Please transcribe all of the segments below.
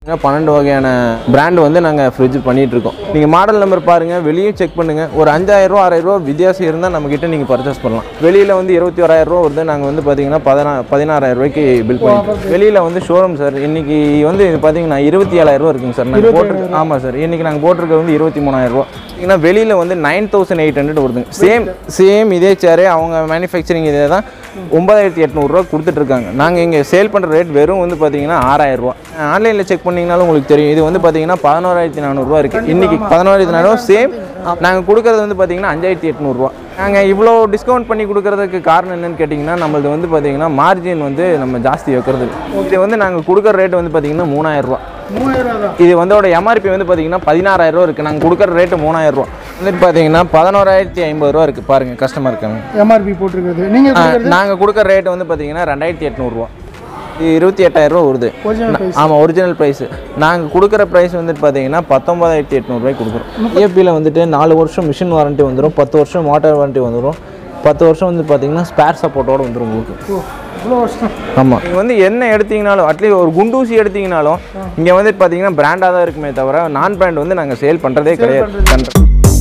பன்னெண்டு வகையான பிராண்ட் வந்து நாங்கள் ஃப்ரிட்ஜ் பண்ணிட்டு இருக்கோம் நீங்கள் மாடல் நம்பர் பாருங்கள் வெளியும் செக் பண்ணுங்கள் ஒரு அஞ்சாயிரம் ரூபா ஆறாயிரம் ரூபா வித்தியாசம் இருந்தால் நம்மக்கிட்ட நீங்கள் பர்ச்சேஸ் பண்ணலாம் வெளியில் வந்து இருபத்தி ஓராயிரம் ரூபா வருது நாங்கள் வந்து பார்த்தீங்கன்னா பதினா பதினாறாயிரம் ரூபாய்க்கு பில் பண்ணிட்டோம் வெளியில் வந்து ஷோரூம் சார் இன்னைக்கு வந்து இது பார்த்தீங்கன்னா இருபத்தி ஏழாயிரம் ரூபா இருக்குங்க சார் நாங்கள் போட்டிருக்கோம் ஆமாம் சார் இன்னைக்கு நாங்கள் போட்டிருக்கிறது வந்து இருபத்தி மூணாயிரம் ரூபா ஏன்னா வெளியில் வந்து நைன் தௌசண்ட் எயிட் ஹண்ட்ரட் வருதுங்க சேம் சேம் இதே சேரு அவங்க மேனுஃபேக்சரிங் இதே தான் ஒன்பதாயிரத்தி எட்நூறுரூவா கொடுத்துட்ருக்காங்க நாங்கள் இங்கே சேல் பண்ணுற ரேட் வெறும் வந்து பார்த்தீங்கன்னா ஆறாயிரரூவா ஆன்லைனில் செக் பண்ணிங்கனாலும் உங்களுக்கு தெரியும் இது வந்து பார்த்தீங்கன்னா பதினோராயிரத்தி நானூறுரூவா இருக்குது இன்றைக்கி பதினோராயிரத்தி நானூறுவா சேம் நாங்கள் கொடுக்குறது வந்து பார்த்தீங்கன்னா அஞ்சாயிரத்தி எட்நூறுரூவா நாங்கள் இவ்வளோ டிஸ்கவுண்ட் பண்ணி கொடுக்குறதுக்கு காரணம் என்னன்னு கேட்டிங்கன்னா நம்மளது வந்து பார்த்தீங்கன்னா மார்ஜின் வந்து நம்ம ஜாஸ்தி வைக்கிறது இல்ல. இது வந்து நாங்கள் கொடுக்குற ரேட் வந்து பார்த்தீங்கன்னா மூணாயிரரூவா மூவாயிரம் தான் இது வந்தோட எம்ஆர்பி வந்து பார்த்தீங்கன்னா பதினாறாயிரம் ரூபா இருக்குது நாங்கள் கொடுக்குற ரேட்டு மூணாயிரம் ரூபா வந்துட்டு பார்த்தீங்கன்னா பதினோராயிரத்தி ஐம்பது ரூபா இருக்குது பாருங்கள் கஸ்டமர் இருக்காங்க எம்ஆர்பி போட்டிருக்கிறது நீங்கள் நாங்கள் கொடுக்குற ரேட் வந்து பார்த்தீங்கன்னா ரெண்டாயிரத்தி எட்நூறுரூவா இது இருபத்தி எட்டாயிரம் ரூபா வருது ஒரிஜினல் ப்ரைஸ் ஆமாம் ஒரிஜினல் ப்ரைஸ் நாங்கள் கொடுக்குற ப்ரைஸ் வந்துட்டு பார்த்தீங்கன்னா பத்தொம்பதாயிரத்தி எட்நூறுபாய்க்கு கொடுக்குறோம் இஎஃபியில் வந்துட்டு நாலு வருஷம் மிஷின் வாரண்ட்டி வந்துடும் பத்து வருஷம் மோட்டார் வாரண்ட்டி வந்துடும் பத்து வருஷம் வந்து பார்த்தீங்கன்னா ஸ்பேர் சப்போர்ட்டோட வந்துடும் உங்களுக்கு ஓ இவ்வளோ வருஷம் ஆமாம் நீங்கள் வந்து என்ன எடுத்தீங்கனாலும் அட்லீஸ்ட் ஒரு குண்டூசி எடுத்தீங்கனாலும் இங்கே வந்து பார்த்தீங்கன்னா பிராண்டாக தான் இருக்குமே தவிர நான் பிராண்ட் வந்து நாங்கள் சேல் பண்ணுறதே கிடையாது கண்ட-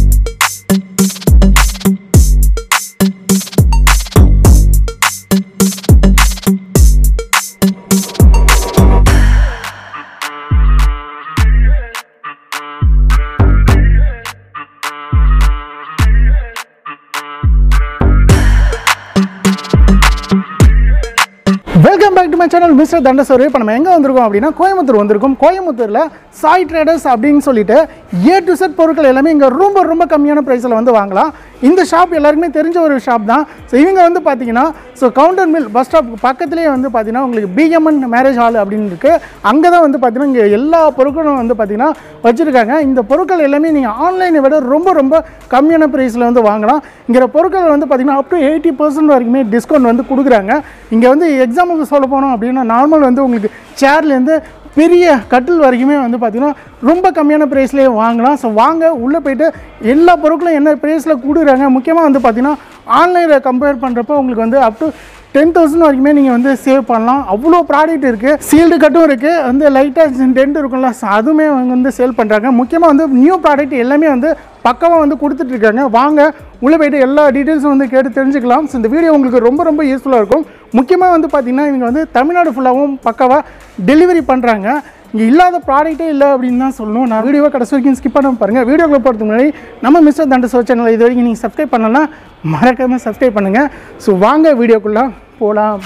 welcome back to my channel mister தண்டசோரி இப்போ நம்ம எங்கே வந்திருக்கோம் அப்படின்னா கோயம்புத்தூர் வந்திருக்கோம் கோயம்புத்தூரில் சாய் ட்ரேடர்ஸ் அப்படின்னு சொல்லிட்டு ஏ டு செட் பொருட்கள் எல்லாமே இங்கே ரொம்ப ரொம்ப கம்மியான ப்ரைஸில் வந்து வாங்கலாம் இந்த ஷாப் எல்லாருக்குமே தெரிஞ்ச ஒரு ஷாப் தான் ஸோ இவங்க வந்து பார்த்தீங்கன்னா so Goundar mill bus stop பக்கத்துலேயே வந்து பார்த்தீங்கன்னா உங்களுக்கு பிஎம்என் மேரேஜ் ஹால் அப்படின்னு இருக்குது அங்கே தான் வந்து பார்த்தீங்கன்னா இங்கே எல்லா பொருட்களும் வந்து பார்த்தீங்கன்னா வச்சுருக்காங்க இந்த பொருட்கள் எல்லாமே நீங்கள் ஆன்லைனை விட ரொம்ப ரொம்ப கம்மியான ப்ரைஸில் வந்து வாங்கலாம் இங்கே பொருட்கள் வந்து பார்த்தீங்கன்னா அப் டு எயிட்டி பர்சன்ட் வரைக்குமே டிஸ்கவுண்ட் வந்து கொடுக்குறாங்க இங்கே வந்து எக்ஸாம்பிளுக்கு சொல்ல போனோம் அப்படின்னா நார்மல் வந்து உங்களுக்கு சேர்லேருந்து பெரிய கட்டில் வரைக்குமே வந்து பார்த்திங்கன்னா ரொம்ப கம்மியான ப்ரைஸ்லேயே வாங்கலாம் ஸோ வாங்க உள்ளே போயிட்டு எல்லா பொருட்களும் என்ன ப்ரைஸில் கொடுக்குறாங்க முக்கியமாக வந்து பார்த்திங்கன்னா ஆன்லைனில் கம்பேர் பண்ணுறப்போ உங்களுக்கு வந்து அப் டு டென் தௌசண்ட் வரைக்குமே நீங்கள் வந்து சேவ் பண்ணலாம் அவ்வளோ ப்ராடக்ட் இருக்குது சீல்டு கட்டும் இருக்குது வந்து லைட்டாக டென்ட் இருக்கும்ல so அதுவுமே அவங்க வந்து சேல் பண்ணுறாங்க முக்கியமாக வந்து நியூ ப்ராடக்ட் எல்லாமே வந்து பக்கமாக வந்து கொடுத்துட்ருக்காங்க வாங்க உள்ளே போயிட்டு எல்லா டீட்டெயில்ஸும் வந்து கேட்டு தெரிஞ்சுக்கலாம் ஸோ இந்த வீடியோ உங்களுக்கு ரொம்ப ரொம்ப யூஸ்ஃபுல்லாக இருக்கும் முக்கியமாக வந்து பார்த்திங்கன்னா இவங்க வந்து தமிழ்நாடு ஃபுல்லாகவும் பக்காவாக டெலிவரி பண்ணுறாங்க இங்கே இல்லாத ப்ராடக்ட்டே இல்லை அப்படின்னு தான் சொல்லணும் நான் வீடியோவை கடைசி வரைக்கும் ஸ்கிப் பண்ண பாருங்கள் வீடியோக்குள்ள போகிறதுக்கு முன்னாடி நம்ம மிஸ்டர் தண்ட சோ சேனல் இது வரைக்கும் நீங்கள் சப்ஸ்கிரைப் பண்ணலன்னா மறக்காமல் சப்ஸ்கிரைப் பண்ணுங்கள் ஸோ வாங்க வீடியோக்குள்ளே போகலாம்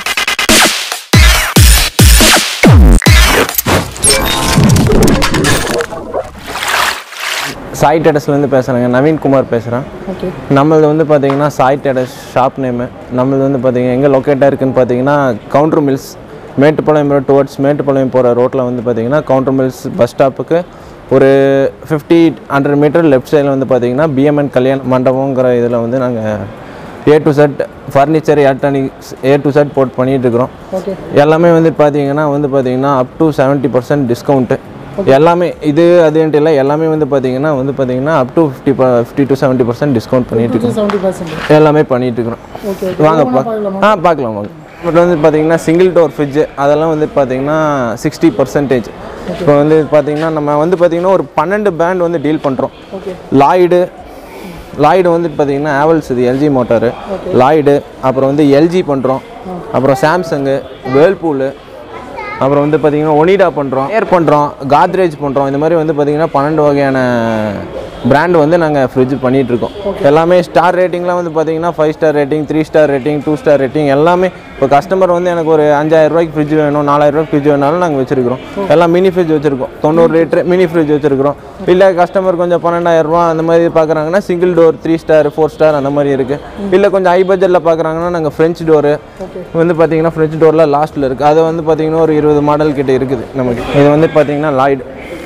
சாய் டெடஸ்லேருந்து பேசுகிறேங்க நவீன்குமார் பேசுகிறேன் ஓகே நம்மளது வந்து பார்த்தீங்கன்னா சாய் டெடஸ் ஷாப் நேமு நம்மளது வந்து பார்த்தீங்கன்னா எங்கே லொக்கேட்டாக இருக்குன்னு பார்த்தீங்கன்னா Goundar mills Mettupalayam road towards Mettupalayam போகிற ரோட்டில் வந்து பார்த்தீங்கன்னா கவுண்டர் மில்ஸ் பஸ் ஸ்டாப்புக்கு ஒரு ஃபிஃப்டி ஹண்ட்ரட் மீட்டர் லெஃப்ட் சைடில் வந்து பார்த்தீங்கன்னா பிஎம்என் கல்யாண மண்டபங்கிற இதில் வந்து நாங்கள் A to Z furniture electronics A to Z போட்டு பண்ணிகிட்டு இருக்கிறோம் ஓகே எல்லாமே வந்து பார்த்தீங்கன்னா வந்து பார்த்தீங்கன்னா up to seventy percent discount எல்லாமே இது அதுன்ட்டு இல்லை எல்லாமே வந்து பார்த்தீங்கன்னா வந்து பார்த்தீங்கன்னா up to fifty fifty to seventy percent discount பண்ணிட்டு இருக்கோம் செவன்ட்டி பர்சன்ட் எல்லாமே பண்ணிட்டு இருக்கிறோம் ஓகே வாங்க பார்க்கலாம் ஆ பார்க்கலாம் வாங்க பட் வந்து பார்த்தீங்கன்னா சிங்கிள் டோர் ஃப்ரிட்ஜு அதெல்லாம் வந்து பார்த்தீங்கன்னா சிக்ஸ்டி பர்சன்டேஜ் இப்போ வந்து பார்த்தீங்கன்னா நம்ம வந்து பார்த்தீங்கன்னா ஒரு பன்னெண்டு பிராண்ட் வந்து டீல் பண்ணுறோம் ஓகே லாய்டு லாய்டு வந்து பார்த்தீங்கன்னா ஆவல்ஸ் இது எல்ஜி மோட்டாரு லாய்டு அப்புறம் வந்து எல்ஜி பண்ணுறோம் அப்புறம் சாம்சங்கு வேர்ல்பூலு அப்புறம் வந்து பார்த்தீங்கன்னா ஒனிடா பண்ணுறோம் ஏர் பண்ணுறோம் காத்ரேஜ் பண்ணுறோம் இந்த மாதிரி வந்து பார்த்தீங்கன்னா பன்னெண்டு வகையான பிராண்ட் வந்து நாங்கள் ஃப்ரிட்ஜ் பண்ணிகிட்ருக்கோம் எல்லாமே ஸ்டார் ரேட்டிங்லாம் வந்து பார்த்தீங்கன்னா five star rating three star rating two star rating எல்லாமே இப்போ கஸ்டமர் வந்து எனக்கு ஒரு அஞ்சாயிரம் ரூபாய்க்கு ஃப்ரிட்ஜ் வேணும் நாலாயிரம் ரூபாய்க்கு ஃப்ரிட்ஜ் வேணாலும் நாங்கள் வச்சிருக்கிறோம் எல்லாம் மினி ஃப்ரிட்ஜ் வச்சிருக்கோம் தொண்ணூறு லிட்டர் மினி ஃப்ரிட்ஜ் வச்சிருக்கிறோம் இல்லை கஸ்டமர் கொஞ்சம் பன்னெண்டாயிரம் ரூபா அந்த மாதிரி பார்க்குறாங்கன்னா single door three star four star அந்த மாதிரி இருக்குது இல்லை கொஞ்சம் ஹை பட்ஜெட்டில் பார்க்குறாங்கன்னா நாங்கள் ஃப்ரெஞ்ச் டோரு வந்து பார்த்தீங்கன்னா ஃப்ரெஞ்ச் டோரில் லாஸ்ட்டில் இருக்குது அது வந்து பார்த்தீங்கன்னா ஒரு இருபது மாடல் கிட்ட இருக்குது நமக்கு இது வந்து பார்த்தீங்கன்னா லாய்டு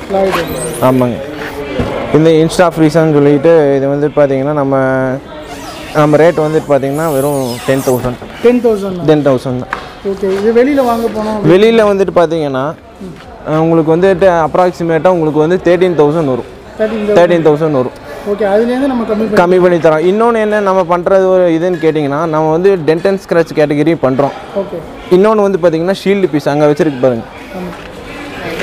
ஆமாங்க இந்த இன்ஸ்டா ஃப்ரீஸான்னு சொல்லிட்டு இது வந்து பார்த்தீங்கன்னா நம்ம நம்ம ரேட் வந்து பார்த்தீங்கன்னா வெறும் ten thousand ten thousand ten thousand தான் ஓகே இது வெளியில் வாங்க போனோம் வெளியில் வந்துட்டு பார்த்தீங்கன்னா அஹ், உங்களுக்கு வந்துட்டு அப்ராக்சிமேட்டாக உங்களுக்கு வந்து தேர்ட்டீன் தௌசண்ட் வரும் தேர்ட்டின் தேர்ட்டீன் தௌசண்ட் வரும் ஓகே அதுலேருந்து நம்ம கம்மி பண்ணி கம்மி பண்ணி தரோம் இன்னொன்று என்ன நம்ம பண்ணுறது ஒரு இதுன்னு கேட்டிங்கன்னா நம்ம வந்து டென்ட் அண்ட் ஸ்க்ராட்ச் கேட்டகரி பண்ணுறோம் ஓகே இன்னொன்று வந்து பார்த்தீங்கன்னா ஷீல்டு பீஸ் அங்கே வச்சிருக்கு பாருங்க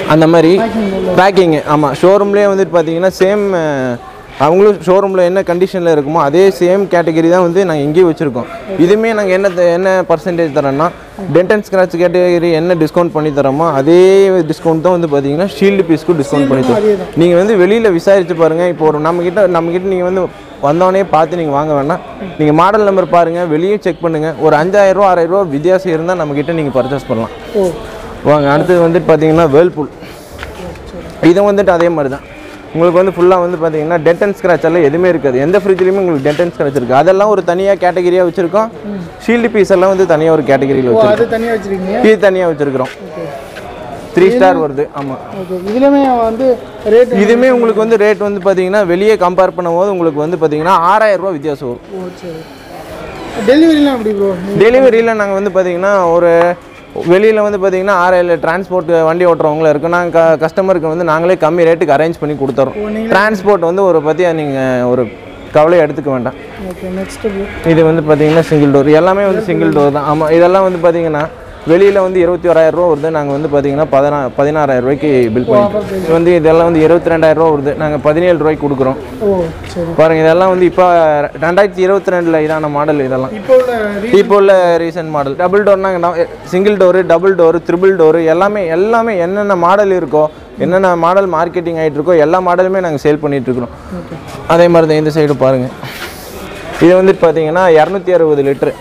அந்த மாதிரி பேக்கிங்கு ஆமாம் ஷோரூம்லேயே வந்துட்டு பார்த்தீங்கன்னா சேம் அவங்களும் ஷோரூமில் என்ன கண்டிஷனில் இருக்குமோ அதே சேம் கேட்டகரி தான் வந்து நாங்கள் இங்கேயும் வச்சுருக்கோம் இதுவுமே நாங்கள் என்ன த- என்ன பர்சன்டேஜ் தரோன்னா டென்ட் அண்ட் ஸ்க்ராட்ச் கேட்டகரி என்ன டிஸ்கவுண்ட் பண்ணி தரோமோ அதே டிஸ்கவுண்ட் தான் வந்து பார்த்தீங்கன்னா ஷீல்டு பீஸ்க்கும் டிஸ்கவுண்ட் பண்ணி தரோம் நீங்கள் வந்து வெளியில் விசாரிச்சு பாருங்கள் இப்போ ஒரு நம்மக்கிட்ட நம்மக்கிட்ட நீங்கள் வந்து வந்தோடனே பார்த்து நீங்கள் வாங்க வேண்டாம் நீங்கள் மாடல் நம்பர் பாருங்கள் வெளியும் செக் பண்ணுங்கள் ஒரு அஞ்சாயிரரூவா ஆறாயிரரூவா வித்தியாசம் இருந்தால் நம்மக்கிட்ட நீங்கள் பர்ச்சேஸ் பண்ணலாம் ஓ வாங்க அடுத்தது வந்துட்டு பார்த்தீங்கன்னா வேர்ல்பூல் இது வந்துட்டு அதே மாதிரி தான் உங்களுக்கு வந்து ஃபுல்லாக வந்து பார்த்தீங்கன்னா டென்ட் அண்ட் ஸ்க்ராட்ச் எல்லாம் எதுவுமே இருக்காது எந்த ஃப்ரிட்ஜ்லையுமே உங்களுக்கு டென்ட் அண்ட் ஸ்க்ராட்ச் இருக்குது அதெல்லாம் ஒரு தனியாக கேட்டகரியாக வச்சுருக்கோம் ஷீல்டு பீஸ் எல்லாம் வந்து தனியாக ஒரு கேட்டகரியில் ஓ வச்சுருக்கோம் அது தனியாக வச்சுருக்கீங்க இது தனியாக வச்சுருக்கிறோம் த்ரீ ஸ்டார் வருது ஆமாம் ஓகே இதுலேயுமே வந்து ரேட் இதுவுமே உங்களுக்கு வந்து ரேட் வந்து பார்த்தீங்கன்னா வெளியே கம்பேர் பண்ணும்போது உங்களுக்கு வந்து பார்த்தீங்கன்னா ஆறாயிரம் ரூபாய் வித்தியாசம் வரும் ஓ சரி டெலிவரிலாம் எப்படி ப்ரோ டெலிவரியில் நாங்கள் வந்து பார்த்தீங்கன்னா ஒரு வெளியில் வந்து பார்த்தீங்கன்னா ஆறாயிரம் டிரான்ஸ்போர்ட் வண்டி ஓட்டுறவங்களும் இருக்கும் நாங்கள் க கஸ்டமருக்கு வந்து நாங்களே கம்மி ரேட்டுக்கு அரேஞ்ச் பண்ணி கொடுத்துறோம் டிரான்ஸ்போர்ட் வந்து ஒரு பற்றியா நீங்கள் ஒரு கவலையை எடுத்துக்க வேண்டாம் ஓகே நெக்ஸ்ட் ப்ரோ இது வந்து பார்த்தீங்கன்னா சிங்கிள் டோர் எல்லாமே வந்து சிங்கிள் டோர் தான் ஆமாம் இதெல்லாம் வந்து பார்த்தீங்கன்னா வெளியில் வந்து இருபத்தி ஓராயிரம் ரூபா வருது நாங்கள் வந்து பார்த்தீங்கன்னா பதினா பதினாறாயிரம் ரூபாய்க்கு பில் பண்ணி இது வந்து இதெல்லாம் வந்து இருபத்தி ரெண்டாயிரம் ரூபா வருது நாங்கள் பதினேழு ரூபாய்க்கு கொடுக்குறோம் ஓ சரி பாருங்கள் இதெல்லாம் வந்து இப்போ ரெண்டாயிரத்தி இருபத்தி ரெண்டில் இதான மாடல் இதெல்லாம் இப்போ உள்ள re- இப்போ உள்ள ரீசன்ட் மாடல் டபுள் டோர்னா single door double door triple door எல்லாமே எல்லாமே என்னென்ன மாடல் இருக்கோ என்னென்ன மாடல் மார்க்கெட்டிங் ஆகிட்டு இருக்கோ எல்லா மாடலுமே நாங்கள் சேல் பண்ணிட்டு இருக்கிறோம் அதே மாதிரி தான் இந்த சைடு பாருங்கள் இது வந்துட்டு பார்த்தீங்கன்னா இரநூத்தி அறுபது litre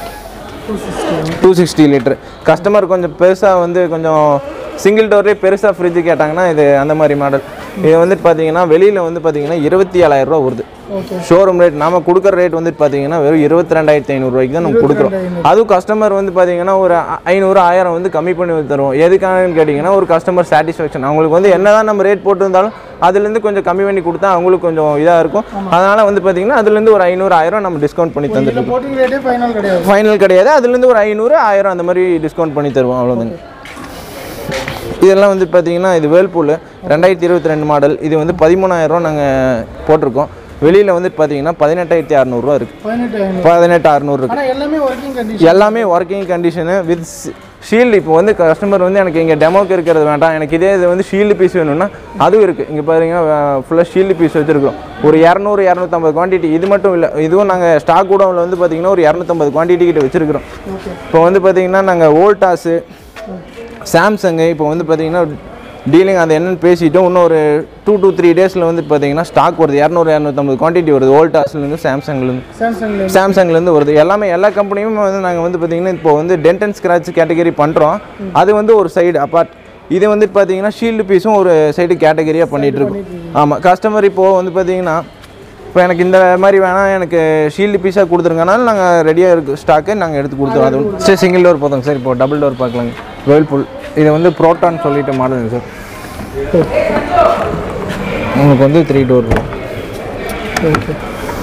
two sixty litre customer கொஞ்சம் பெருசாக வந்து கொஞ்சம் சிங்கிள் டோர்லேயே பெருசாக ஃப்ரிட்ஜ் கேட்டாங்கன்னா இது அந்த மாதிரி மாடல் இது வந்துட்டு பார்த்தீங்கன்னா வெளியில் வந்து பார்த்தீங்கன்னா இருபத்தி ஏழாயிரம் ரூபா வருது ஓகே ஷோரூம் ரேட் நாம கொடுக்குற ரேட் வந்துட்டு பார்த்தீங்கன்னா வெறும் இருபத்தி ரெண்டாயிரத்தி ஐநூறுரூவாய்க்கு தான் நம்ம கொடுக்குறோம் அதுவும் கஸ்டமர் வந்து பார்த்தீங்கன்னா ஒரு அ- ஐநூறு ஆயிரம் வந்து கம்மி பண்ணி தருவோம் எதுக்கானு கேட்டிங்கன்னா ஒரு கஸ்டமர் சாட்டிஸ்ஃபேக்ஷன் அவங்களுக்கு வந்து என்ன தான் நம்ம ரேட் போட்டிருந்தாலும் அதுலேருந்து கொஞ்சம் கம்மி பண்ணி கொடுத்தா அவங்களுக்கு கொஞ்சம் இதாக இருக்கும் அதனால் வந்து பார்த்தீங்கன்னா அதுலேருந்து ஒரு ஐநூறு ஆயிரம் நம்ம டிஸ்கவுண்ட் பண்ணி தந்துட்டு இதில் போட்டிங் ரேட்டே ஃபைனல் கிடையாது ஃபைனல் கிடையாது அதுலேருந்து ஒரு ஐநூறு ஆயிரம் அந்த மாதிரி டிஸ்கவுண்ட் பண்ணி தருவோம் அவ்வளோதாங்க இதெல்லாம் வந்து பார்த்தீங்கன்னா இது வேர்ல்பூல் ரெண்டாயிரத்தி இருபத்தி ரெண்டு மாடல் இது வந்து பதிமூணாயிரரூவா நாங்கள் போட்டிருக்கோம் வெளியில் வந்து பார்த்தீங்கன்னா பதினெட்டாயிரத்தி அறநூறுவா இருக்குது பதினெட்டு ஐநூறு பதினெட்டு அறநூறு இருக்குது ஆனால் எல்லாமே ஒர்க்கிங் கண்டிஷன் எல்லாமே ஒர்க்கிங் கண்டிஷனு வித் ஷீல்டு இப்போ வந்து கஸ்டமர் வந்து எனக்கு இங்கே டெமோக்கு இருக்கிறது வேண்டாம் எனக்கு இதே இது வந்து ஷீல்டு பீஸ் வேணும்னா அதுவும் இருக்குது இங்கே பாருங்கன்னா ஃபுல்லாக ஷீல்டு பீஸ் வச்சுருக்கோம் ஒரு இரநூறு இரநூத்தம்பது குவான்டிட்டி இது மட்டும் இல்லை இதுவும் நாங்கள் ஸ்டாக் கூடவில் வந்து பார்த்தீங்கன்னா ஒரு இரநூத்தம்பது குவான்டிட்டி கிட்ட வச்சுருக்கிறோம் ஓகே இப்போ வந்து பார்த்தீங்கன்னா நாங்கள் ஓல்டாஸு சாம்சங்கு இப்போ வந்து பார்த்தீங்கன்னா டீலிங் அது என்னன்னு பேசிட்டோம் இன்னும் ஒரு டூ to த்ரீ டேஸில் வந்து பார்த்தீங்கன்னா ஸ்டாக் வருது இரநூறு இரநூத்தம்பது குவான்டிட்டி வருது ஓல்டாஸ்லேருந்து சாம்சங்லேருந்து சாம்சங்ல சாம்சங்லேருந்து வருது எல்லாமே எல்லா கம்பெனியுமே வந்து நாங்கள் வந்து பார்த்தீங்கன்னா இப்போ வந்து டென்ட் அண்ட் ஸ்க்ராட்ச் கேட்டகரி பண்ணுறோம் அது வந்து ஒரு சைடு அப்பார்ட் இது வந்து பார்த்தீங்கன்னா ஷீல்டு பீஸும் ஒரு சைடு கேட்டகரியாக பண்ணிகிட்டு இருக்கோம் ஆமாம் கஸ்டமர் இப்போது வந்து பார்த்தீங்கன்னா இப்போ எனக்கு இந்த மாதிரி வேணாம் எனக்கு ஷீல்டு பீஸாக கொடுத்துருங்கனாலும் நாங்கள் ரெடியாக இருக்கு ஸ்டாக்கு நாங்கள் எடுத்து கொடுத்துருவோம் அது ஒன்று. சரி சிங்கிள் டோர் போதுங்க சார் இப்போ டபுள் டோர் பார்க்கலாங்க வேர்ல்பூல் இது வந்து ப்ரோட்டான் சொல்லிட்டு மாடலுங்க சார் உங்களுக்கு வந்து த்ரீ டோர் ஓகே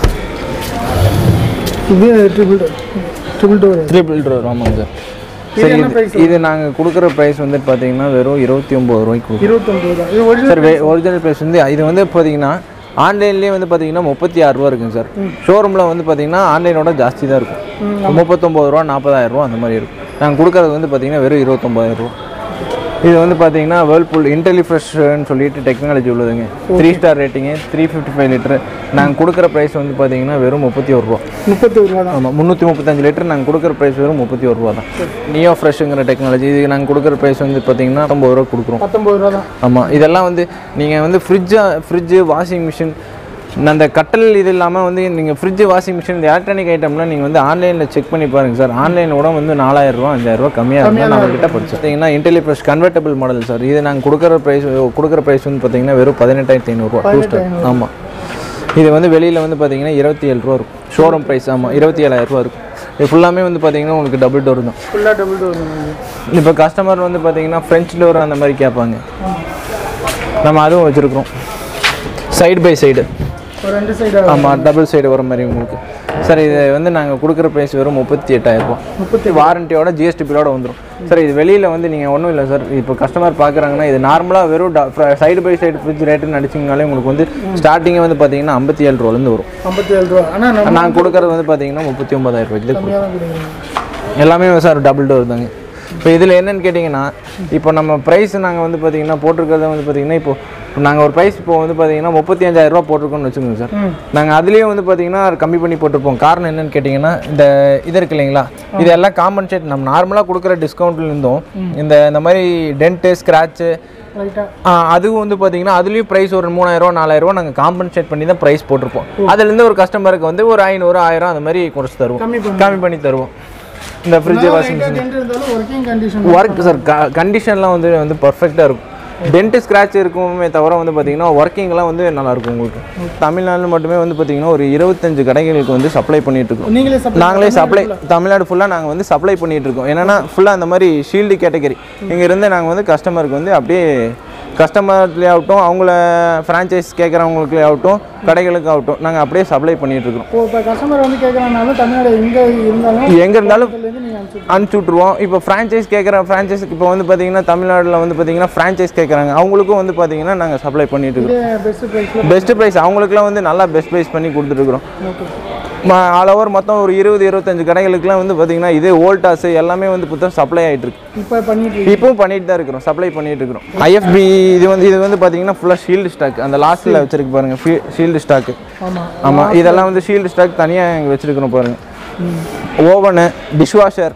இது triple door triple door triple door ஆமாங்க சார் இது சரி என்ன இது- price? இது நாங்கள் கொடுக்குற ப்ரைஸ் வந்துட்டு பார்த்தீங்கன்னா வெறும் இருபத்தி ஒம்பது ரூபாய்க்கு கொடுக்குறோம் இருபத்தொம்பது தான் இது ஒரிஜினல் சார் ஒரிஜினல் ப்ரைஸ் வந்து இது வந்து பார்த்தீங்கன்னா ஆன்லைன்லேயே வந்து பார்த்தீங்கன்னா முப்பத்தி ஆறு ரூபா இருக்குங்க சார் ஷோரூமில் வந்து பார்த்தீங்கன்னா ஆன்லைனோட ஜாஸ்தி தான் இருக்கும் முப்பத்தொம்பது ரூபா நாற்பதாயிரம் ரூபா அந்த மாதிரி இருக்கும் நாங்கள் கொடுக்குறது வந்து பார்த்தீங்கன்னா வெறும் இருபத்தொம்பதாயிரம் ரூபா இது வந்து பார்த்தீங்கன்னா வேர்ல்பூல் இன்டெலிஃப்ரெஷ்னு சொல்லிட்டு டெக்னாலஜி உள்ளதுங்க three star rating three fifty five litre நாங்கள் கொடுக்குற ப்ரைஸ் வந்து பார்த்தீங்கன்னா வெறும் முப்பத்தி ஒரு ரூபா முப்பத்தி ஒரு ரூபா தான் ஆமாம் முந்நூற்றி முப்பத்தஞ்சு லிட்டர் நாங்கள் கொடுக்குற ப்ரைஸ் வெறும் முப்பத்தி ஒரு ரூபா தான் நியோ ஃப்ரெஷ்ஷுங்கிற டெக்னாலஜி இது நாங்கள் கொடுக்குற ப்ரைஸ் வந்து பார்த்தீங்கன்னா ஐம்பது ரூபா கொடுக்குறோம் பத்தொம்பது ரூபா தான் ஆமாம் இதெல்லாம் வந்து நீங்கள் வந்து ஃப்ரிட்ஜா ஃப்ரிட்ஜு வாஷிங் மிஷின் அந்த கட்டல் இது இல்லாமல் வந்து நீங்கள் ஃப்ரிட்ஜு வாஷிங் மிஷின் இந்த எலக்ட்ரானிக் ஐட்டம்லாம் நீங்கள் வந்து ஆன்லைனில் செக் பண்ணி பாருங்கள் சார் ஆன்லைனில் கூட வந்து நாலாயிரம் ரூபா அஞ்சாயிரம் ரூபா கம்மியாக இருந்தால் நம்ம கிட்ட படிச்சு பார்த்தீங்கன்னா இன்டெலிஃப்ரெஷ் கன்வெர்டபிள் மாடல் சார் இது நாங்கள் கொடுக்குற ப்ரைஸ் கொடுக்குற ப்ரைஸ் வந்து பார்த்தீங்கன்னா வெறும் பதினெட்டாயிரத்தி ஐநூறுரூவா டூ ஸ்டார் ஆமாம் இது வந்து வெளியில் வந்து பார்த்தீங்கன்னா இருபத்தி ஏழு ரூபா இருக்கும் ஷோரூம் ப்ரைஸ் ஆமாம் இருபத்தி ஏழாயிரம் ரூபா இருக்கும் இது ஃபுல்லாமே வந்து பார்த்தீங்கன்னா உங்களுக்கு டபுள் டோர் தான் ஃபுல்லாக டபுள் டோர் இப்போ கஸ்டமர் வந்து பார்த்தீங்கன்னா ஃப்ரெஞ்ச் டோர் அந்த மாதிரி கேட்பாங்க நம்ம அதுவும் வச்சுருக்குறோம் சைடு பை சைடு ஒரு ரெண்டு சைடாக ஆமாம் டபுள் சைடு வர மாதிரி உங்களுக்கு சார் இது வந்து நாங்கள் கொடுக்குற ப்ரைஸ் வெறும் முப்பத்தி எட்டாயிரம் ரூபாய் முப்பத்தி வாரண்டியோட ஜிஎஸ்டி பில்லோட வந்துடும் சார் இது வெளியில் வந்து நீங்கள் ஒன்றும் இல்லை சார் இப்போ கஸ்டமர் பார்க்குறாங்கன்னா இது நார்மலாக வெறும் சைடு பை சைடு ஃப்ரிட்ஜ் ரேட்டுன்னு அடிச்சிங்கனாலே உங்களுக்கு வந்து ஸ்டார்டிங்கே வந்து பார்த்தீங்கன்னா ஐம்பத்தி ஏழு ரூபாலேருந்து வரும் ஐம்பத்தி ஏழு ரூபா ஆனால் நம்ம நாங்கள் கொடுக்குறது வந்து பார்த்தீங்கன்னா முப்பத்தி ஒன்பதாயிரம் ரூபாய்க்கு தான் கொடுக்குறோம். கம்மியாக தான் கொடுக்குறீங்க எல்லாமே சார் டபுள் டோர் தாங்க இப்போ இதில் என்னன்னு கேட்டிங்கன்னா இப்போ நம்ம ப்ரைஸ் நாங்கள் வந்து பார்த்தீங்கன்னா போட்டிருக்கிறத வந்து பார்த்தீங்கன்னா இப்போ நாங்கள் ஒரு ப்ரைஸ் இப்போ வந்து பார்த்தீங்கன்னா முப்பத்தி அஞ்சாயிரம் ரூபா போட்டிருக்கோம்னு வச்சுக்கோங்க சார் நாங்கள் அதுலேயே வந்து பார்த்தீங்கன்னா கம்மி பண்ணி போட்டிருப்போம் காரணம் என்னன்னு கேட்டிங்கன்னா இந்த இது இருக்கு இல்லைங்களா இதெல்லாம் காம்பன்சேட் நம்ம நார்மலாக கொடுக்குற டிஸ்கவுண்ட்லேருந்தும் இந்த இந்த மாதிரி டென்ட்டு ஸ்க்ராட்சு ரைட்டாக அதுவும் வந்து பார்த்தீங்கன்னா அதுலேயும் ப்ரைஸ் ஒரு மூணாயிரரூவா நாலாயிரரூவா நாங்கள் காம்பன்சேட் பண்ணி தான் ப்ரைஸ் போட்டிருப்போம் அதுலேருந்து ஒரு கஸ்டமருக்கு வந்து ஒரு ஐநூறு ஆயிரம் அந்த மாதிரி குறைச்சி தருவோம் கம்மி பண்ணி கம்மி பண்ணி தருவோம் இந்த ஃப்ரிட்ஜ் வாஷிங் எங்கே டென்ட் இருந்தாலும் ஒர்க்கிங் கண்டிஷன் ஒர்க் சார் கண்டிஷன்லாம் வந்து வந்து பர்ஃபெக்டாக இருக்கும் டென்ட் ஸ்க்ராட்ச் இருக்குமே தவிர வந்து பார்த்தீங்கன்னா ஒர்க்கிங்லாம் வந்து நல்லா இருக்கும் உங்களுக்கு தமிழ்நாட்டில் மட்டுமே வந்து பார்த்தீங்கன்னா ஒரு இருபத்தஞ்சு கடைகளுக்கு வந்து சப்ளை பண்ணிட்டு இருக்கோம் நீங்களே சப்ளை நாங்களே சப்ளை தமிழ்நாடு ஃபுல்லாக நாங்கள் வந்து சப்ளை பண்ணிட்டு இருக்கோம் என்னன்னா ஃபுல்லாக அந்த மாதிரி ஷீல்டு கேட்டகரி இங்கேருந்து நாங்கள் வந்து கஸ்டமருக்கு வந்து அப்படியே கஸ்டமர்லேயே ஆகட்டும் அவங்கள ஃப்ரான்ச்சைஸ் கேட்குறவங்களுக்கு ஆகட்டும் கடைகளுக்கு ஆகட்டும் நாங்கள் அப்படியே சப்ளை பண்ணிட்டு இருக்கோம் இப்போ இப்போ கஸ்டமர் வந்து கேட்குறாங்கனாலும் தமிழ்நாடு எங்கே இருந்தாலும் எங்கே இருந்தாலும் இதுலேருந்து நீங்கள் அனுப்பிச்சு அனுப்பிச்சி விட்ருவோம் இப்போ ஃப்ரான்ச்சைஸ் கேட்குற ஃப்ரான்ச்சைஸ்க்கு இப்போ வந்து பார்த்தீங்கன்னா தமிழ்நாட்டில் வந்து பார்த்தீங்கன்னா ஃப்ரான்ச்சைஸ் கேட்குறாங்க அவங்களுக்கும் வந்து பார்த்தீங்கன்னா நாங்கள் சப்ளை பண்ணிட்டு இருக்கோம் இதே பெஸ்ட் ப்ரைஸில் பெஸ்ட் ப்ரைஸ் அவங்களுக்குலாம் வந்து நல்லா பெஸ்ட் ப்ரைஸ் பண்ணி கொடுத்துட்ருக்குறோம் ஓகே ஆல் ஓவர் மொத்தம் ஒரு இருபது இருபத்தஞ்சு கடைகளுக்குலாம் வந்து பார்த்தீங்கன்னா இதே ஓல்டாஸ் எல்லாமே வந்து புத்தம் சப்ளை ஆகிட்டு இருக்கு இப்போ பண்ணிட்டு இருக்கீங்க. இப்பவும் பண்ணிட்டு தான் இருக்கிறோம் சப்ளை பண்ணிட்டு இருக்கிறோம் ஐஎஃப்பி இது வந்து இது வந்து பார்த்தீங்கன்னா ஃபுல்லாக ஷீல்டு ஸ்டாக் அந்த லாஸ்ட்டில் வச்சிருக்கு பாருங்க ஷீல்டு ஸ்டாக்கு ஆமாம் ஆமாம் இதெல்லாம் வந்து ஷீல்டு ஸ்டாக் தனியாக இங்கே வச்சிருக்கிறோம் பாருங்க oven dishwasher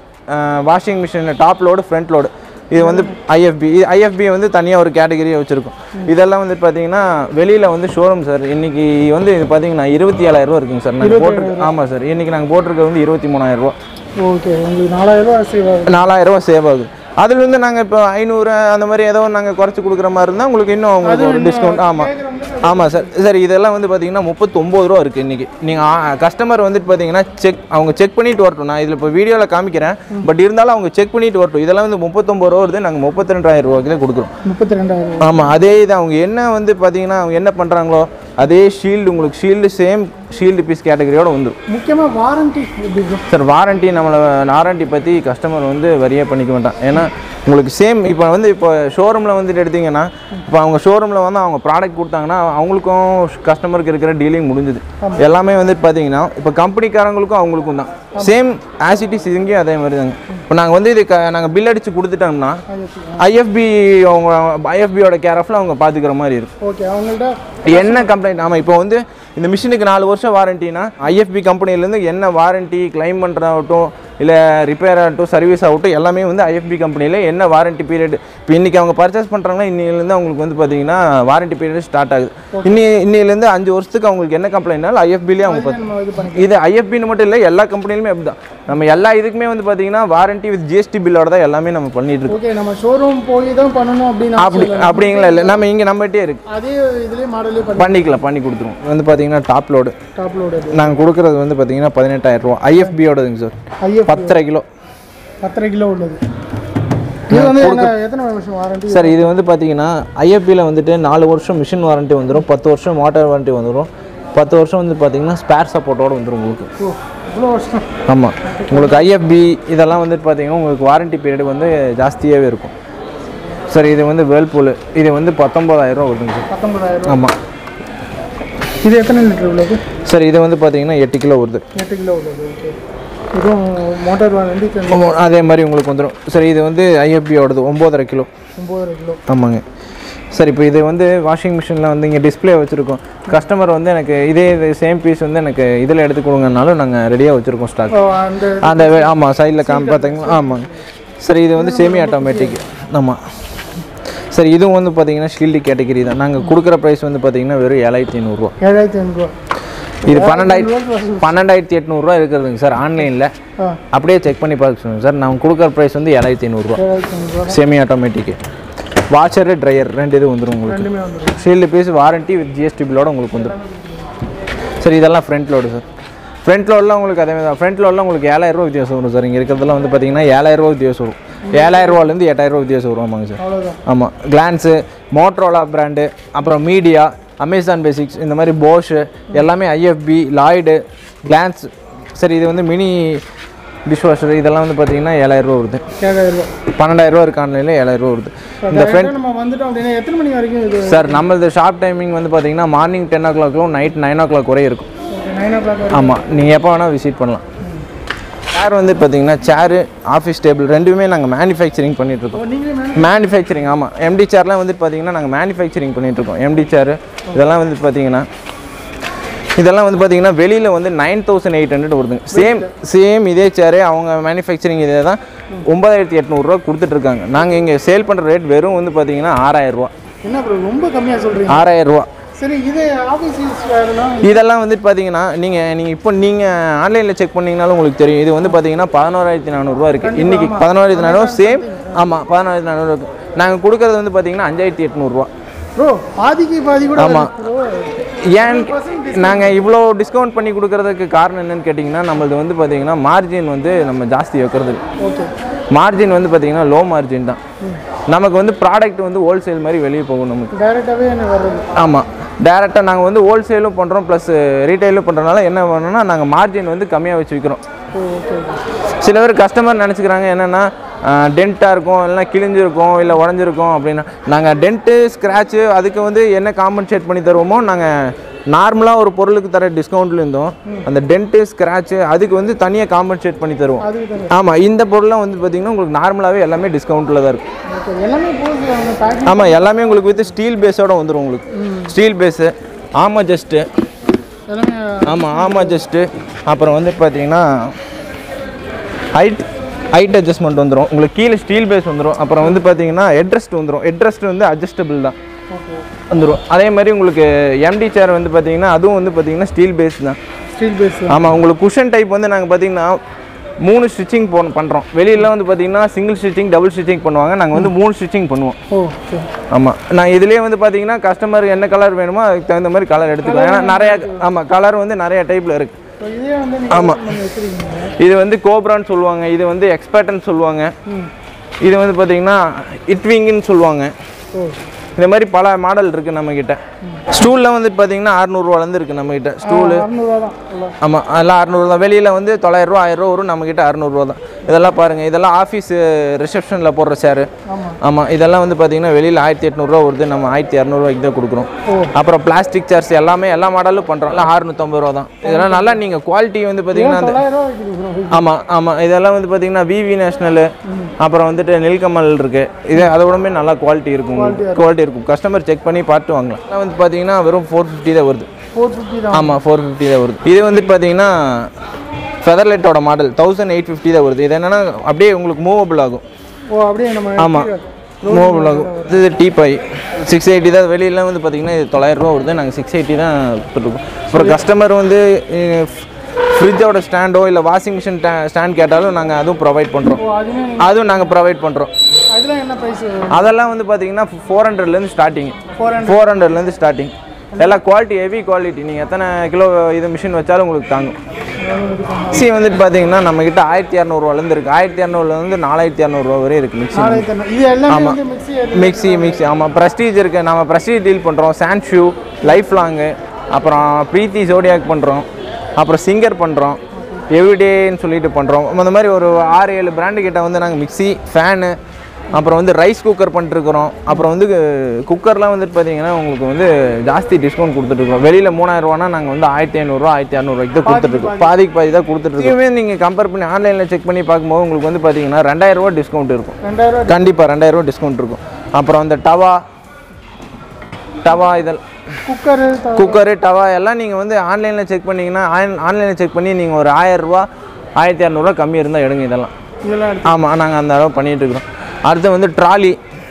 washing machine top load front load இது வந்து ஐஎஃப்பி இது ஐஎஃப்பி வந்து தனியாக ஒரு கேட்டகரியை வச்சுருக்கோம் இதெல்லாம் வந்து பார்த்தீங்கன்னா வெளியில் வந்து ஷோரூம் சார் இன்னைக்கு வந்து இது பார்த்தீங்கன்னா இருபத்தி ஏழாயிரம் ரூபா இருக்குங்க சார் நாங்கள் போட்டிருக்க ஆமாம் சார் இன்னைக்கு நாங்கள் போட்டிருக்கிறது வந்து இருபத்தி மூணாயிரம் ரூபா ஓகே உங்களுக்கு நாலாயிரம் ரூபா சேவ் ஆகுது நாலாயிரம் ரூபா சேவ் ஆகுது அதுலேருந்து நாங்கள் இப்போ ஐநூறு அந்த மாதிரி ஏதோ நாங்கள் குறைச்சி கொடுக்குற மாதிரி இருந்தால் உங்களுக்கு இன்னும் உங்களுக்கு ஒரு டிஸ்கவுண்ட் ஆமாம் ஆமாம் சார் சார் இதெல்லாம் வந்து பார்த்தீங்கன்னா முப்பத்தொம்போது ரூபா இருக்குது இன்றைக்கி நீங்கள் கஸ்டமர் வந்துட்டு பார்த்தீங்கன்னா செக் அவங்க செக் பண்ணிட்டு வரட்டும் நான் இதில் இப்போ வீடியோவில் காமிக்கிறேன் பட் இருந்தாலும் அவங்க செக் பண்ணிட்டு வரட்டும் இதெல்லாம் வந்து முப்பத்தொம்பது ரூபா வருது நாங்கள் முப்பத்தி ரெண்டாயிரம் ரூபாய்க்கு தான் கொடுக்குறோம் முப்பத்தி ரெண்டாயிரம் ஆமாம் அதே இது அவங்க என்ன வந்து பார்த்தீங்கன்னா அவங்க என்ன பண்ணுறாங்களோ அதே ஷீல்டு உங்களுக்கு ஷீல்டு சேம் ஷீல்டு பீஸ் கேட்டகரியோட வந்துடும் முக்கியமாக வாரண்டி எப்படி bro? சார் வாரண்டி நம்மளை வாரண்டி பற்றி கஸ்டமர் வந்து வரியே பண்ணிக்க மாட்டான் ஏன்னா உங்களுக்கு சேம் இப்போ வந்து இப்போ ஷோரூமில் வந்துட்டு எடுத்தீங்கன்னா இப்போ அவங்க ஷோரூமில் வந்து அவங்க ப்ராடக்ட் கொடுத்தாங்கன்னா அவங்களுக்கும் கஸ்டமருக்கு இருக்கிற டீலிங் முடிஞ்சுது எல்லாமே வந்துட்டு பார்த்தீங்கன்னா இப்போ கம்பெனிக்காரங்களுக்கும் அவங்களுக்கும் தான் சேம் ஆசிட்டிஸ் இங்கேயும் அதே மாதிரி தாங்க இப்போ நாங்கள் வந்து இது க நாங்கள் பில் அடித்து கொடுத்துட்டோம்னா ஐஎஃப்பி அவங்க ஐஎஃபியோட கேர் ஆஃபில் அவங்க பார்த்துக்கிற மாதிரி இருக்கும் ஓகே அவங்கள்ட்ட என்ன கம்ப்ளைண்ட் ஆமாம் இப்போ வந்து இந்த மிஷினுக்கு நாலு வருஷம் வாரண்டினா ஐஎஃப்பி கம்பெனிலேருந்து என்ன வாரண்டி கிளைம் பண்ணுறதாகட்டும் இல்லை ரிப்பேர் ஆகட்டும் சர்வீஸ் ஆகட்டும் எல்லாமே வந்து ஐஎஃப்பி கம்பெனியில் என்ன வாரண்டி பீரியட் இப்போ இன்றைக்கி அவங்க பர்ச்சேஸ் பண்ணுறாங்கன்னா இன்னிலேருந்து அவங்களுக்கு வந்து பார்த்தீங்கன்னா வாரண்டி பீரியட் ஸ்டார்ட் ஆகுது இன்னி இன்னிலேருந்து அஞ்சு வருஷத்துக்கு அவங்களுக்கு என்ன கம்ப்ளைண்ட்னாலும் ஐஎஃபிலேயே அவங்க பார்த்து நம்ம இது பண்ணி இது ஐஎஃபின்னு மட்டும் இல்லை எல்லா கம்பெனிலுமே அப்படி தான் நம்ம எல்லா இதுக்குமே வந்து பார்த்தீங்கன்னா வாரண்டி வித் ஜிஎஸ்டி பில்லோட தான் எல்லாமே நம்ம பண்ணிட்டு இருக்கோம் ஓகே நம்ம ஷோரூம் போய் தான் பண்ணணும் அப்படின்னு அப்படி அப்படிங்களா இல்லை நம்ம இங்கே நம்மகிட்டே இருக்கு அதே இதுலேயே மாடலே பண்ணி பண்ணிக்கலாம் பண்ணி கொடுத்துருவோம் வந்து பார்த்தீங்கன்னா டாப் லோடு டாப் லோடு நாங்கள் கொடுக்குறது வந்து பார்த்தீங்கன்னா பதினெட்டாயிரம் ரூபா ஐஎஃபியோடதுங்க சார் ஐஎஃப் பத்தரை கிலோ பத்தரை கிலோ உள்ளது இது வந்து என்ன எத்தனை வருஷம் வாரண்டி சார் இது வந்து பார்த்தீங்கன்னா ஐஎஃபியில் வந்துட்டு நாலு வருஷம் மிஷின் வாரண்டி வந்துடும் பத்து வருஷம் மோட்டார் வாரண்டி வந்துடும் பத்து வருஷம் வந்து பார்த்தீங்கன்னா ஸ்பேர் சப்போர்ட்டோட வந்துடும் உங்களுக்கு ஓ இவ்வளோ வருஷம் ஆமாம் உங்களுக்கு ஐஎஃப்பி இதெல்லாம் வந்துட்டு பார்த்தீங்கன்னா உங்களுக்கு வாரண்டி பீரியட் வந்து ஜாஸ்தியாகவே இருக்கும் சார் இது வந்து வேர்ல்பூல் இது வந்து பத்தொம்பதாயிரம் ரூபா வருதுங்க சார் பத்தொன்பதாயிரம் ஆமாம் இது எத்தனை லிட்டர் உள்ளது சார் இது வந்து பார்த்தீங்கன்னா எட்டு கிலோ வருது எட்டு கிலோ உள்ளது ஓகே இதுவும் மோட்டார் வாரண்டி அதே மாதிரி உங்களுக்கு வந்துடும் சார் இது வந்து ஐஎஃப்பியோடது ஒம்போதரை கிலோ ஒம்பதரை கிலோ ஆமாங்க சார் இப்போ இது வந்து வாஷிங் மிஷினில் வந்து இங்கே டிஸ்ப்ளே வச்சுருக்கோம் கஸ்டமர் வந்து எனக்கு இதே இது சேம் பீஸ் வந்து எனக்கு இதில் எடுத்து கொடுங்கனாலும் நாங்கள் ரெடியாக வச்சுருக்கோம் ஸ்டாக் ஓ, அந்த அந்த வே- ஆமாம் சைடில் காமி பார்த்தீங்களா ஆமாங்க சார் இது வந்து செமி ஆட்டோமேட்டிக் ஆமாம் சார் இதுவும் வந்து பார்த்தீங்கன்னா ஷீல்டு கேட்டகரி தான் நாங்கள் கொடுக்குற ப்ரைஸ் வந்து பார்த்தீங்கன்னா வெறும் ஏழாயிரத்தி ஐநூறுரூவா ஏழாயிரத்தி ஐநூறுரூவா இது பன்னெண்டாயிரத்தி பன்னெண்டாயிரத்தி எட்நூறுரூவா இருக்கிறதுங்க சார் ஆன்லைனில் ஆ அப்படியே செக் பண்ணி பார்க்க சொல்லுங்கள் சார் நாங்கள் கொடுக்குற ப்ரைஸ் வந்து ஏழாயிரத்தி ஐநூறுரூவா ஏழாயிரத்தி ஐநூறுரூவா செமி ஆட்டோமேட்டிக்கு வாஷரு ட்ரையர் ரெண்டு இது வந்துடும் உங்களுக்கு ரெண்டுமே வந்துடும் shield piece warranty with GST பில்லோட உங்களுக்கு வந்துடும் சார் இதெல்லாம் ஃப்ரண்ட் லோடு சார் ஃப்ரண்ட் லோடில் உங்களுக்கு அதே மாதிரி தான் ஃப்ரண்ட் லோடில் உங்களுக்கு ஏழாயிரரூவா வித்தியாசம் வரும் சார் இங்கே இருக்கிறதுலாம் வந்து பார்த்தீங்கன்னா ஏழாயிரரூவா வித்தியாசம் வரும் ஏழாயிரரூவாலேருந்து எட்டாயிரரூவா வித்தியாசம் வரும் ஆமாங்க சார் அவ்வளோதான் ஆமாம் கிளான்ஸு மோட்ரோலா பிராண்டு அப்புறம் மீடியா அமேசான் பேசிக்ஸ் இந்த மாதிரி போஷு எல்லாமே ஐஎஃப்பி லாய்டு கிளான்ஸ் சரி இது வந்து மினி டிஷ்வாஷர் இதெல்லாம் வந்து பார்த்தீங்கன்னா ஏழாயிரரூவா வருது ஏழாயிரம் ரூபா பன்னெண்டாயிரரூவா இருக்கு ஆன்லைனில் ஏழாயிரரூவா வருது இந்த Direct ஆ நம்ம வந்துட்டோம் அப்படின்னா எத்தனை மணி வரைக்கும் இது சார் நம்மளது ஷாப் டைமிங் வந்து பார்த்தீங்கன்னா மார்னிங் டென் ஓ கிளாக்லும் நைட் நைன் ஓ கிளாக் வரை இருக்கும் நைன் ஓ கிளாக் ஆமாம் நீங்கள் எப்போ வேணால் விசிட் பண்ணலாம் சேர் வந்து பார்த்தீங்கன்னா சேரு ஆஃபீஸ் டேபிள் ரெண்டுமே நாங்கள் மேனுஃபேக்சரிங் பண்ணிகிட்ருக்கோம் நீங்களே மேனு மேனுஃபேக்சரிங் ஆமாம் எம்டி சேர்லாம் வந்துட்டு பார்த்தீங்கன்னா நாங்கள் மேனுஃபேக்சரிங் பண்ணிகிட்ருக்கோம் எம்டி சேர் இதெல்லாம் வந்து பார்த்தீங்கன்னா இதெல்லாம் வந்து பார்த்தீங்கன்னா வெளியில் வந்து நைன் தௌசண்ட் எயிட் ஹண்ட்ரட் வருதுங்க சேம் சேம் இதே சேரே அவங்க மேனுஃபேக்சரிங் இதே தான் ஒன்பதாயிரத்தி எட்நூறுரூவா கொடுத்துட்ருக்காங்க நாங்கள் இங்கே சேல் பண்ணுற ரேட் வெறும் வந்து பார்த்தீங்கன்னா ஆறாயிரரூவா என்ன ப்ரோ ரொம்ப கம்மியாக சொல்கிறீங்க ஆறாயிரரூவா சரி இது ஆஃபீஸ் யூஸ் வேறுலாம் இதெல்லாம் வந்துட்டு பார்த்தீங்கன்னா நீங்கள் நீங்கள் இப்போ நீங்கள் ஆன்லைனில் செக் பண்ணீங்கனாலும் உங்களுக்கு தெரியும் இது வந்து பார்த்தீங்கன்னா பதினோராயிரத்தி நானூறுரூவா இருக்குது இன்றைக்கி பதினோராயிரத்தி நானூறுவா சேம் ஆமாம் பதினோராயிரத்தி நானூறு இருக்குது நாங்கள் கொடுக்குறது வந்து பார்த்தீங்கன்னா அஞ்சாயிரத்தி எட்நூறுரூவா ப்ரோ பாதிக்கு பாதி கூட ஆமா. ப்ரோ ஏன் நாங்கள் இவ்வளோ டிஸ்கவுண்ட் பண்ணி கொடுக்கறதுக்கு காரணம் என்னன்னு கேட்டிங்கன்னா நம்மளது வந்து பார்த்தீங்கன்னா மார்ஜின் வந்து நம்ம ஜாஸ்தி வைக்கிறது இல்ல. ஓகே மார்ஜின் வந்து பார்த்தீங்கன்னா லோ மார்ஜின் தான் நமக்கு வந்து ப்ராடக்ட் வந்து ஹோல்சேல் மாதிரி வெளியே போகும் நமக்கு டைரெக்டாகவே என்ன வர்றது ஆமாம் டேரெக்டாக நாங்கள் வந்து ஹோல்சேலும் பண்ணுறோம் ப்ளஸ் ரீட்டைலும் பண்ணுறதுனால என்ன பண்ணோம்னா நாங்கள் மார்ஜின் வந்து கம்மியாக வச்சு விற்கிறோம் ஓ ஓகே சில பேர் கஸ்டமர் நினச்சிக்கிறாங்க என்னென்னா டென்ட்டாக இருக்கும் இல்லைனா கிழிஞ்சிருக்கும் இல்லை உடஞ்சிருக்கும் அப்படின்னா நாங்கள் டென்ட்டு ஸ்க்ராட்சு அதுக்கு வந்து என்ன காம்பன்சேட் பண்ணி தருவோமோ நாங்கள் நார்மலாக ஒரு பொருளுக்கு தர டிஸ்கவுண்ட்ல இருந்தோம் அந்த டென்ட்டு ஸ்க்ராட்சு அதுக்கு வந்து தனியாக காம்பன்சேட் பண்ணி தருவோம் அதுக்கு தானே ஆமாம் இந்த பொருள்லாம் வந்து பார்த்திங்கன்னா உங்களுக்கு நார்மலாகவே எல்லாமே டிஸ்கவுண்ட்டில் தான் இருக்கும் ஓகே எல்லாமே போகுது அவங்க பேக்கிங் ஆமாம் எல்லாமே உங்களுக்கு வித் ஸ்டீல் பேஸோட வந்துடும் உங்களுக்கு ஸ்டீல் பேஸு ஆமா ஜஸ்ட்டு எல்லாமே ஆமாம் ஆமா ஜஸ்ட்டு அப்புறம் வந்து பார்த்தீங்கன்னா ஹைட் ஹைட் அட்ஜஸ்ட்மெண்ட் வந்துடும் உங்களுக்கு கீழே ஸ்டீல் பேஸ் வந்துடும் அப்புறம் வந்து பார்த்தீங்கன்னா ஹெட்ரெஸ்ட் வந்துடும் ஹெட்ரெஸ்ட் வந்து அட்ஜஸ்டபிள் தான் ஓகே வந்துடும் அதே மாதிரி உங்களுக்கு எம்டி சேர் வந்து பார்த்தீங்கன்னா அதுவும் வந்து பார்த்தீங்கன்னா ஸ்டீல் பேஸ் தான் ஸ்டீல் பேஸ் ஆமாம் உங்களுக்கு குஷன் டைப் வந்து நாங்கள் பார்த்தீங்கன்னா மூணு ஸ்டிச்சிங் போ பண்ணுறோம் வெளியில வந்து பார்த்தீங்கன்னா சிங்கிள் ஸ்டிச்சிங் டபுள் ஸ்டிச்சிங் பண்ணுவாங்க நாங்கள் வந்து மூணு ஸ்டிச்சிங் பண்ணுவோம் ஓ சரி ஆமாம் நான் இதுலேயே வந்து பார்த்தீங்கன்னா கஸ்டமர் என்ன கலர் வேணுமோ அதுக்கு தகுந்த மாதிரி கலர் எடுத்துக்கலாம் ஏன்னா நிறைய ஆமாம் கலர் வந்து நிறைய டைப்பில் இருக்குது இப்போ இதே வந்து நீங்கள் ஆமா. பண்ணி வச்சுருக்கீங்க இது வந்து கோப்ரான்னு சொல்லுவாங்க இது வந்து எக்ஸ்பர்ட்னு சொல்லுவாங்க ம் இது வந்து பார்த்தீங்கன்னா இட்விங்குன்னு சொல்லுவாங்க ஓ இந்த மாதிரி பல மாடல் இருக்குது நம்மக்கிட்ட ஸ்டூலில் வந்து பார்த்தீங்கன்னா அறநூறுவாலேருந்து இருக்குது நம்மக்கிட்ட ஸ்டூலு அறநூறுவா தான் அவ்வளோ ஆமாம் அதெல்லாம் அறநூறு தான் வெளியில் வந்து தொள்ளாயிரரூவா ஆயிரரூவா வரும் நம்மக்கிட்ட அறநூறுவா தான் இதெல்லாம் பாருங்கள் இதெல்லாம் ஆஃபீஸ் ரிசப்ஷனில் போடுற சேரு ஆமாம் ஆமாம் இதெல்லாம் வந்து பார்த்தீங்கன்னா வெளியில் ஆயிரத்தி எட்நூறுரூவா வருது நம்ம ஆயிரத்தி இரநூறுவாய்க்கு தான் கொடுக்குறோம் ஓ. அப்புறம் பிளாஸ்டிக் சேர்ஸ் எல்லாமே எல்லா மாடலும் பண்ணுறோம் எல்லாம் அறுநூத்தம்பது ரூபா தான் இதெல்லாம் நல்லா நீங்கள் குவாலிட்டி வந்து பார்த்தீங்கன்னா அந்த தொள்ளாயிரம் ரூபா வைக்குது ப்ரோ ஆமாம் ஆமாம் இதெல்லாம் வந்து பார்த்தீங்கன்னா விவி நேஷ்னலு அப்புறம் வந்துட்டு நெல்கமல் இருக்குது இது அதை விடமே நல்லா குவாலிட்டி இருக்கும் குவாலிட்டி இருக்கும் கஸ்டமர் செக் பண்ணி பார்த்து வாங்கலாம் இதெல்லாம் வந்து பார்த்தீங்கன்னா வெறும் ஃபோர் ஃபிஃப்டி தான் வருது ஃபோர் ஃபிஃப்டி தான் ஆமாம் ஃபோர் ஃபிஃப்டி தான் வருது இது வந்து பார்த்தீங்கன்னா ஃபெதர்லைட்டோட மாடல் தௌசண்ட் எயிட் ஃபிஃப்டி தான் வருது இது என்னென்னா அப்படியே உங்களுக்கு மூவபிள் ஆகும் ஓ அப்படியே நம்ம ஆமாம் மூவபிள் ஆகும் இது டீபாய் சிக்ஸ் எயிட்டி தான் வெளியில வந்து பார்த்தீங்கன்னா இது தொள்ளாயிரம் ரூபா வருது நாங்கள் சிக்ஸ் எயிட்டி தான் கொடுத்துருக்கோம் அப்புறம் கஸ்டமர் வந்து ஃப்ரிட்ஜோட ஸ்டாண்டோ இல்லை வாஷிங் மிஷின் ஸ்டாண்ட் கேட்டாலும் நாங்கள் அதுவும் ப்ரொவைட் பண்ணுறோம் ஓ அதுவுமே அதுவும் நாங்கள் ப்ரொவைட் பண்ணுறோம் அதெல்லாம் என்ன ப்ரைஸ் அதெல்லாம் வந்து பார்த்தீங்கன்னா ஃபோர் ஹண்ட்ரட்லேருந்து ஸ்டார்டிங் ஃபோர் ஹண்ட்ரட் ஃபோர் ஹண்ட்ரட்லேருந்து ஸ்டார்டிங் எல்லாம் குவாலிட்டி ஹெவி குவாலிட்டி நீங்கள் எத்தனை கிலோ இது மிஷின் வச்சாலும் உங்களுக்கு தாங்கும் மிக்ஸி வந்துட்டு பார்த்தீங்கன்னா நம்மக்கிட்ட ஆயிரத்தி இரநூறுவாலேருந்து இருக்குது ஆயிரத்தி இரநூறுலேருந்து நாலாயிரத்தி இரநூறுவா வரை இருக்குது மிக்ஸி நாளைக்கு தானே இது எல்லாமே வந்து மிக்ஸி மிக்ஸி மிக்ஸி ஆமாம் ப்ரெஸ்டீஜ் இருக்குது நம்ம ப்ரெஸ்டீஜ் டீல் பண்ணுறோம் சான்ஷூ லைஃப் லாங்கு அப்புறம் ப்ரீத்தி ஜோடியாக் பண்ணுறோம் அப்புறம் சிங்கர் பண்ணுறோம் எவ்ரிடேன்னு சொல்லிட்டு பண்ணுறோம் அந்த மாதிரி ஒரு ஆறு ஏழு பிராண்டு கிட்ட வந்து நாங்கள் மிக்ஸி ஃபேனு அப்புறம் வந்து ரைஸ் குக்கர் பண்ணிட்டுருக்குறோம் அப்புறம் வந்து குக்கர்லாம் வந்துட்டு பார்த்தீங்கன்னா உங்களுக்கு வந்து ஜாஸ்தி டிஸ்கவுண்ட் கொடுத்துட்ருக்கோம் வெளியில் மூணாயிரரூவானா நாங்கள் வந்து ஆயிரத்தி ஐநூறுரூவா ஆயிரத்தி இரநூறுவாய்க்கு தான் கொடுத்துட்ருக்கோம் பாதிக்கு பாதி தான் கொடுத்துட்ருக்கோம் இதுவே நீங்கள் கம்பேர் பண்ணி ஆன்லைனில் செக் பண்ணி பார்க்கும்போது உங்களுக்கு வந்து பார்த்தீங்கன்னா ரெண்டாயிரரூவா டிஸ்கவுண்ட் இருக்கும் ரெண்டாயிரம் ரூபா கண்டிப்பாக ரெண்டாயிரரூவா டிஸ்கவுண்ட் இருக்கும் அப்புறம் அந்த டவா டவா இதெல்லாம் குக்கரு குக்கரு டவா எல்லாம் நீங்கள் வந்து ஆன்லைனில் செக் பண்ணிங்கன்னா ஆன் ஆன்லைனில் செக் பண்ணி நீங்கள் ஒரு ஆயிரரூவா ஆயிரத்தி இரநூறுவா கம்மி இருந்தால் எடுங்க இதெல்லாம் இதெல்லாம் எடுத்து ஆமாம் நாங்கள் அந்த அளவு பண்ணிகிட்டு இருக்கிறோம் அடுத்து வந்து ட்ராலி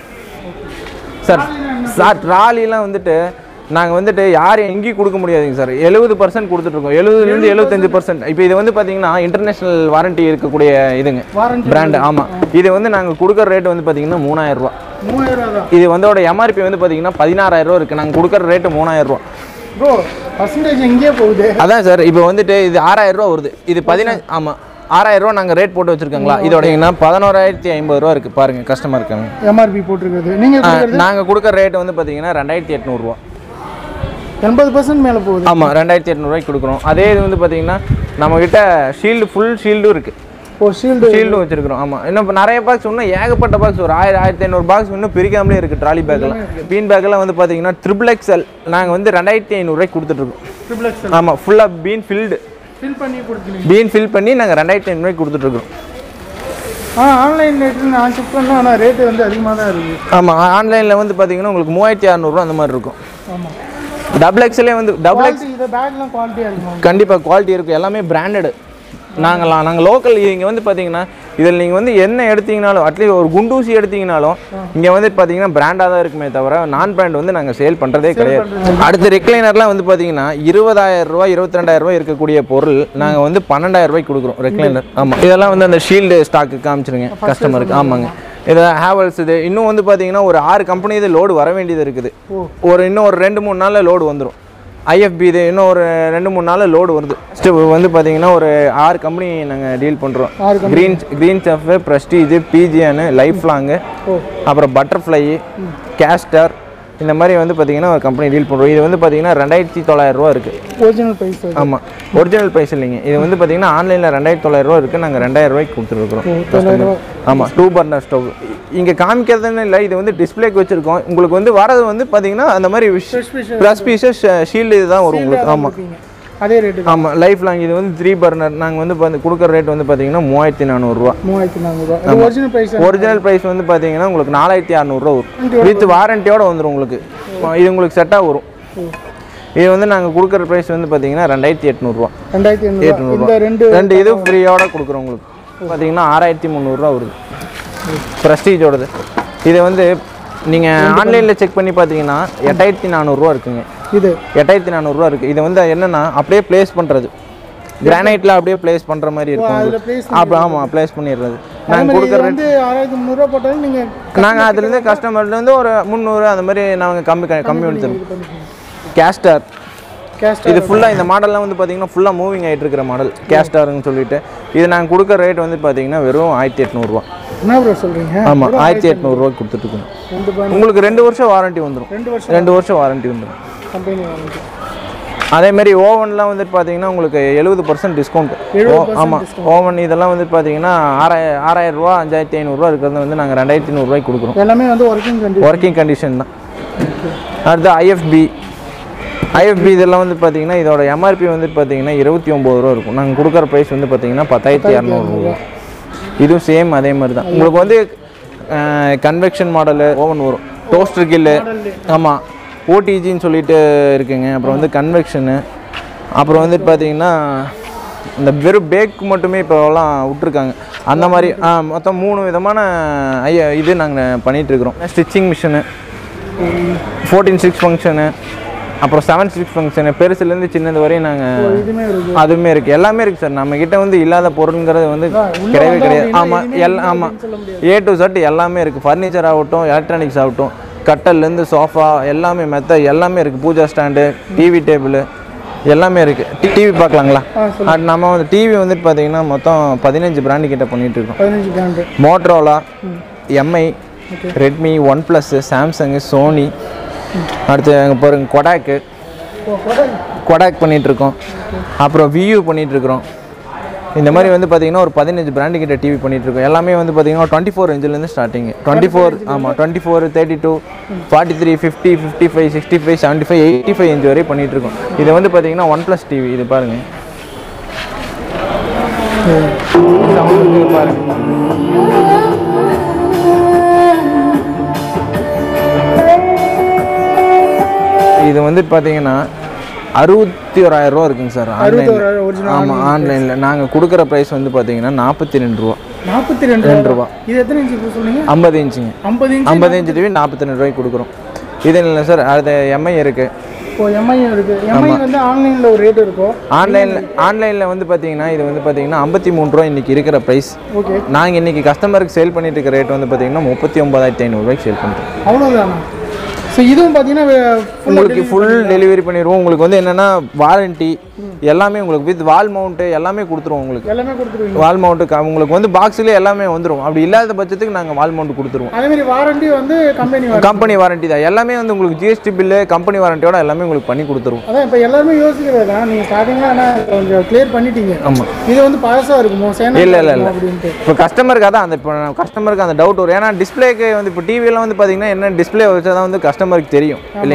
சார் சார் ட்ராலிலாம் வந்துட்டு நாங்கள் வந்துட்டு யாரும் எங்கேயும் கொடுக்க முடியாதுங்க சார் எழுபது பர்சன்ட் கொடுத்துட்ருக்கோம் எழுபதுலேருந்து எழுபத்தஞ்சு பர்சன்ட் இப்போ இது வந்து பார்த்தீங்கன்னா இன்டர்நேஷ்னல் வாரண்ட்டி இருக்கக்கூடிய இதுங்க வாரண்டி பிராண்டு ஆமாம் இது வந்து நாங்கள் கொடுக்குற ரேட் வந்து பார்த்தீங்கன்னா மூணாயிரம் ரூபா மூவாயிரம் ரூபா தான் இது வந்தோட எம்ஆர்பி வந்து பார்த்தீங்கன்னா பதினாறாயிரம் ரூபா இருக்குது நாங்கள் கொடுக்குற ரேட்டு மூணாயிரம் ரூபா ப்ரோ பர்சன்டேஜ் எங்கேயே போகுது அதான் சார் இப்போ வந்துட்டு இது ஆறாயிரம் ரூபா வருது இது பதினஞ்சு ஆமாம் ஆறாயிரம் ரூபா நாங்கள் ரேட் போட்டு வச்சிருக்கோங்களா இதோட பதினோராயிரத்தி ஐம்பது ரூபா இருக்குது பாருங்கள் கஸ்டமருக்கு எம்ஆர்பி போட்டிருக்கிறது நீங்கள் கொடுக்குறது நாங்கள் கொடுக்குற ரேட் வந்து பார்த்தீங்கன்னா ரெண்டாயிரத்தி எட்நூறுரூவா எண்பது பர்சன்ட் மேலே போகுது ஆமாம் ரெண்டாயிரத்தி எட்நூறுவாய்க்கு கொடுக்குறோம் அதே இது வந்து பார்த்தீங்கன்னா நம்மக்கிட்ட ஷீல்டு ஃபுல் ஷீல்டும் இருக்குது ஓ ஷீல்டு ஷீல்டும் வச்சிருக்கிறோம் ஆமாம் இன்னும் இப்ப நிறைய பாக்ஸ் இன்னும் ஏகப்பட்ட பாக்ஸ் ஒரு ஆயிரம் ஆயிரத்தி ஐநூறு பாக்ஸ் இன்னும் பிரிக்காமலே இருக்குது ட்ராலி பேக்கெல்லாம் பீன் பேக்கெல்லாம் வந்து பார்த்தீங்கன்னா ட்ரிபிள் எக்ஸ்எல் நாங்கள் வந்து ரெண்டாயிரத்தி ஐநூறுரூவாய்க்கு கொடுத்துட்ருக்கோம் ட்ரிபிள் எக்ஸ் ஆமாம் ஃபுல்லாக பீன் ஃபில்டு ஃபில் பண்ணி கொடுத்துருவீங்க பீன் ஃபில் பண்ணி நாங்கள் ரெண்டாயிரத்தி ஐநூறுவாய்க்கு கொடுத்துட்ருக்கோம் ஆ ஆன்லைன் ரேட்டு நான் செக் பண்ணலாம் ஆனால் ரேட்டு வந்து அதிகமாக தான் இருக்குது ஆமாம் ஆன்லைனில் வந்து பார்த்தீங்கன்னா உங்களுக்கு மூவாயிரத்தி அறநூறுவா அந்த மாதிரி இருக்கும் ஆமாம் டபுள் எக்ஸ்எல்லே வந்து டபுள் எக்ஸ் குவாலிட்டி இதை பேக்லாம் குவாலிட்டியாக இருக்குமா கண்டிப்பாக குவாலிட்டி இருக்கும் எல்லாமே பிராண்டடு நாங்களாம் நாங்கள் லோக்கல் இங்கே வந்து பார்த்தீங்கன்னா இதில் நீங்கள் வந்து என்ன எடுத்தீங்கனாலும் அட்லீஸ்ட் ஒரு குண்டூசி எடுத்தீங்கனாலும் இங்கே வந்து பார்த்தீங்கன்னா பிராண்டாக தான் இருக்குமே தவிர நான் பிராண்ட் வந்து நாங்கள் சேல் பண்ணுறதே கிடையாது அடுத்து ரெக்லைனர்லாம் வந்து பார்த்தீங்கன்னா இருபதாயிரம் ரூபா இருபத்தி ரெண்டாயிரம் ரூபாய் இருக்கக்கூடிய பொருள் நாங்கள் வந்து பன்னெண்டாயிரம் ரூபாய்க்கு கொடுக்குறோம் ரெக்லைனர் ஆமாம் இதெல்லாம் வந்து அந்த ஷீல்டு ஸ்டாக்கு காமிச்சிருங்க கஸ்டமருக்கு ஆமாங்க இதை ஹேவல்ஸ் இது இன்னும் வந்து பார்த்தீங்கன்னா ஒரு ஆறு கம்பெனி இது லோடு வர வேண்டியது இருக்குது ஒரு இன்னும் ஒரு ரெண்டு மூணு நாளில் லோடு வந்துடும் ஐஎஃப்பி இது இன்னும் ஒரு ரெண்டு மூணு நாளில் லோடு வருது ஃபஸ்ட்டு வந்து பார்த்தீங்கன்னா ஒரு ஆறு கம்பெனி நாங்கள் டீல் பண்ணுறோம் ஆறு க்ரீன் க்ரீன் செஃப் ப்ரெஸ்டீஜ் பிஜிஎனு லைஃப் லாங்கு அப்புறம் பட்டர்ஃப்ளை கேஸ்டர் இந்த மாதிரி வந்து பார்த்தீங்கன்னா ஒரு கம்பெனி டீல் பண்ணுறோம் இது வந்து பார்த்தீங்கன்னா ரெண்டாயிரத்தி தொள்ளாயிரம் ரூபா இருக்குது ஒரிஜினல் ப்ரைஸ் ஆமாம் ஒரிஜினல் ப்ரைஸ் இல்லைங்க இது வந்து பார்த்தீங்கன்னா ஆன்லைனில் ரெண்டாயிரத்தி தொள்ளாயிரம் ரூபா இருக்குது நாங்கள் ரெண்டாயிரம் ரூபாய்க்கு கொடுத்துருக்குறோம் ஆமாம் டூ பர்னர் ஸ்டவ் இங்கே காமிக்கிறதுன்னு இல்லை இது வந்து டிஸ்பிளேக்கு வச்சுருக்கோம் உங்களுக்கு வந்து வரது வந்து பார்த்தீங்கன்னா அந்த மாதிரி ப்ளஸ் பீஸஸ் ஷீல்டு இதுதான் வரும் உங்களுக்கு ஆமாம் அதே ரேட்டு ஆமாம் லைஃப் லாங் இது வந்து த்ரீ பர்னர் நாங்கள் வந்து பார்த்து கொடுக்குற ரேட் வந்து பார்த்தீங்கன்னா மூவாயிரத்தி நானூறுரூவா மூவாயிரத்தி நானூறுரூவா அது ஒரிஜினல் ப்ரைஸ் ஒரிஜினல் ப்ரைஸ் வந்து பார்த்தீங்கன்னா உங்களுக்கு நாலாயிரத்தி அறநூறுவா வரும் வித் வாரண்டியோட வந்துடும் உங்களுக்கு இது உங்களுக்கு செட்டாக வரும் இது வந்து நாங்கள் கொடுக்குற ப்ரைஸ் வந்து பார்த்தீங்கன்னா ரெண்டாயிரத்தி எட்நூறுரூவா ரெண்டாயிரத்தி எண்ணூறுவா இந்த ரெண்டு ரெண்டு இது ஃப்ரீயோட கொடுக்குறோம் உங்களுக்கு பார்த்தீங்கன்னா ஆறாயிரத்தி முந்நூறுரூவா வருது ப்ரெஸ்டீஜோடது இது வந்து நீங்கள் ஆன்லைனில் செக் பண்ணி பார்த்தீங்கன்னா எட்டாயிரத்தி நானூறுரூவா இருக்குங்க இது எட்டாயிரத்தி நானூறுரூவா இருக்குது இது வந்து என்னென்னா அப்படியே ப்ளேஸ் பண்ணுறது கிரானைட்டில் அப்படியே ப்ளேஸ் பண்ணுற மாதிரி இருக்கும் அதில் உங்களுக்கு. ப்ளேஸ் அப்போ ஆமாம் ப்ளேஸ் பண்ணிடுறது அதே நாங்கள் மாதிரி கொடுக்குற இது வந்து ஆறாயிரத்தி முந்நூறுரூவா போட்டாலும் நீங்கள் நாங்கள் அதுலேருந்து கஸ்டமர்லேருந்து ஒரு முந்நூறு அந்த மாதிரி நாங்கள் கம்மி க- கம்மி பண்ணி தருவோம் கேஸ்டர் கேஸ்ட் இது ஃபுல்லாக இந்த மாடல்லாம் வந்து பார்த்தீங்கன்னா ஃபுல்லாக மூவிங் ஆகிட்டு இருக்கிற மாடல் கேஸ்டார்னு சொல்லிட்டு இது நாங்கள் கொடுக்குற ரேட் வந்து பார்த்தீங்கன்னா வெறும் ஆயிரத்தி எட்நூறுவா என்ன ப்ரோ சொல்கிறீங்க ஆமாம் ஆயிரத்தி எட்நூறுரூவா கொடுத்துட்ருக்கோம் ரெண்டு பா- உங்களுக்கு ரெண்டு வருஷம் வாரண்டி வந்துடும் ரெண்டு வருஷம் ரெண்டு வருஷம் வாரண்டி வந்துடும் கம்பெனி வாங்கிட்டு அதே மாதிரி ஓவன்லாம் வந்துட்டு பார்த்தீங்கன்னா உங்களுக்கு எழுபது பர்சன்ட் டிஸ்கவுண்ட் ஆமாம் ஓவன் இதெல்லாம் வந்து பார்த்தீங்கன்னா ஆறாய ஆறாயிரம் ரூபா அஞ்சாயிரத்தி ஐநூறுரூவா இருக்கிறது வந்து நாங்கள் ரெண்டாயிரத்தி நூறுரூவாய்க்கு கொடுக்குறோம் எல்லாமே வந்து ஒர்க்கிங் கண்டி ஒர்க்கிங் கண்டிஷன் தான் அடுத்து ஐஎஃப்பி ஐஎஃப்பி இதெல்லாம் வந்து பார்த்தீங்கன்னா இதோட எம்ஆர்பி வந்து பார்த்தீங்கன்னா இருபத்தி ஒம்பது ரூபா இருக்கும் நாங்கள் கொடுக்குற ப்ரைஸ் வந்து பார்த்தீங்கன்னா பத்தாயிரத்தி இரநூறுவா இதுவும் சேம் அதே மாதிரி தான் உங்களுக்கு வந்து கன்வெக்ஷன் மாடலு ஓவன் வரும் டோஸ்டர் கில்லு ஆமாம் ஓடிஜின்னு சொல்லிட்டு இருக்குங்க அப்புறம் வந்து கன்வெக்ஷனு அப்புறம் வந்துட்டு பார்த்தீங்கன்னா இந்த வெறும் பேக் மட்டுமே இப்போலாம் விட்ருக்காங்க அந்த மாதிரி ஆ, மொத்தம் மூணு விதமான ஐய இது நாங்கள் பண்ணிகிட்ருக்குறோம் stitching machine fourteen six function அப்புறம் செவன் சிக்ஸ் ஃபங்க்ஷனு பெருசுலேருந்து சின்னது வரையும் நாங்கள் இதுவுமே இருக்கு அதுவுமே இருக்குது எல்லாமே இருக்குது சார் நம்ம கிட்ட வந்து இல்லாத பொருளுங்கிறது வந்து கிடையவே கிடையாது ஆமாம் எல்லாம் ஆமாம் ஏ டு செட் எல்லாமே இருக்குது ஃபர்னிச்சர் ஆகட்டும் எலக்ட்ரானிக்ஸ் ஆகட்டும் கட்டல்லேருந்து சோஃபா எல்லாமே மெத்த எல்லாமே இருக்குது பூஜா ஸ்டாண்டு டிவி டேபிள் எல்லாமே இருக்குது டிவி பார்க்கலாங்களா அது நம்ம வந்து டிவி வந்துட்டு பார்த்தீங்கன்னா மொத்தம் பதினஞ்சு பிராண்டு கிட்ட பண்ணிட்டு இருக்கோம் பதினஞ்சு brand Motorola Mi Redmi OnePlus Samsung Sony அடுத்து அங்கே பாருங்க கொடாக்கு கொடாக் பண்ணிகிட்ருக்கோம் அப்புறம் வியூ பண்ணிகிட்ருக்குறோம் இந்த மாதிரி வந்து பார்த்தீங்கன்னா ஒரு பதினஞ்சு பிராண்டு கிட்ட டிவி பண்ணிகிட்ருக்கோம் எல்லாமே வந்து பார்த்தீங்கன்னா டுவெண்ட்டி ஃபோர் இன்ச்சிலேருந்து ஸ்டார்டிங் டுவெண்ட்டி ஃபோர் ஆமாம் twenty four thirty two forty three fifty fifty five sixty five seventy five eighty five inch வரை பண்ணிகிட்ருக்கோம் இது வந்து பார்த்தீங்கன்னா ஒன் ப்ளஸ் டிவி இது பாருங்கள் சவுண்டு பாருங்க இது வந்து பார்த்தீங்கன்னா அறுபத்தி ஓராயிரம் ரூபா இருக்குங்க சார் ஆன்லைனில் ஓராயிரம் original ஆமாம் ஆன்லைனில் நாங்கள் கொடுக்குற ப்ரைஸ் வந்து பார்த்தீங்கன்னா நாற்பத்தி ரெண்டு ரூபா நாற்பத்தி ரெண்டு ரெண்டு ரூபா இது எத்தனை இன்ச்சு இப்போ சொன்னீங்க ஐம்பது இன்ச்சுங்க ஐம்பது இன்ச் ஐம்பது இன்ச்சு டிவி நாற்பத்தி ரெண்டு ரூபாய்க்கு கொடுக்குறோம் இது இல்லை சார் அது எம்ஐ இருக்குது இப்போ எம்ஐ இருக்கு எம்ஐ வந்து ஆன்லைனில் ஒரு ரேட் இருக்கும் ஆன்லைனில் ஆன்லைனில் வந்து பார்த்தீங்கன்னா இது வந்து பார்த்தீங்கன்னா ஐம்பத்தி மூணு ரூபா இன்றைக்கி இருக்கிற ப்ரைஸ் ஓகே நாங்கள் இன்றைக்கி கஸ்டமருக்கு சேல் பண்ணிட்டு இருக்க ரேட் வந்து பார்த்தீங்கன்னா முப்பத்தி ஒன்பதாயிரத்தி ஐநூறுரூவாய்க்கு சேல் பண்ணுறோம் அவ்வளோதானா ஸோ இதுவும் பார்த்தீங்கன்னா ஃபுல்லாக உங்களுக்கு ஃபுல் டெலிவரி பண்ணிடுவோம் உங்களுக்கு வந்து என்னென்னா வாரண்டி எல்லாமே உங்களுக்கு வித் வால் மவுண்ட்டு எல்லாமே கொடுத்துருவோம் உங்களுக்கு எல்லாமே கொடுத்துருவீங்க வால் மவுண்ட்டு உங்களுக்கு வந்து பாக்ஸ்லேயே எல்லாமே வந்துடும் அப்படி இல்லாத பட்சத்துக்கு நாங்கள் வால் மவுண்ட் கொடுத்துருவோம் அதே மாதிரி வாரண்டி வந்து கம்பெனி வாரண்டி கம்பெனி வாரண்டி தான் எல்லாமே வந்து உங்களுக்கு ஜிஎஸ்டி பில்லு கம்பெனி வாரண்டியோட எல்லாமே உங்களுக்கு பண்ணி கொடுத்துருவோம் அதான் இப்போ எல்லாருமே யோசிக்கிறது தான் நீங்கள் ஸ்டார்டிங்கில் ஆனால் கொஞ்சம் கிளியர் பண்ணிட்டீங்க ஆமாம் இது வந்து பழசாக இருக்குமோ சேனா இல்ல, இல்ல, இல்ல. அப்படின்ட்டு இப்போ கஸ்டமருக்கு அதான் அந்த இப்போ கஸ்டமருக்கு அந்த டவுட் வரும் ஏன்னா டிஸ்பிளேக்கு வந்து இப்போ டிவியெல்லாம் வந்து பார்த்தீங்கன்னா என்ன டிஸ்பிளே வச்சா தான் வந்து கஸ்டமருக்கு தெரியும் இல்லைங்களா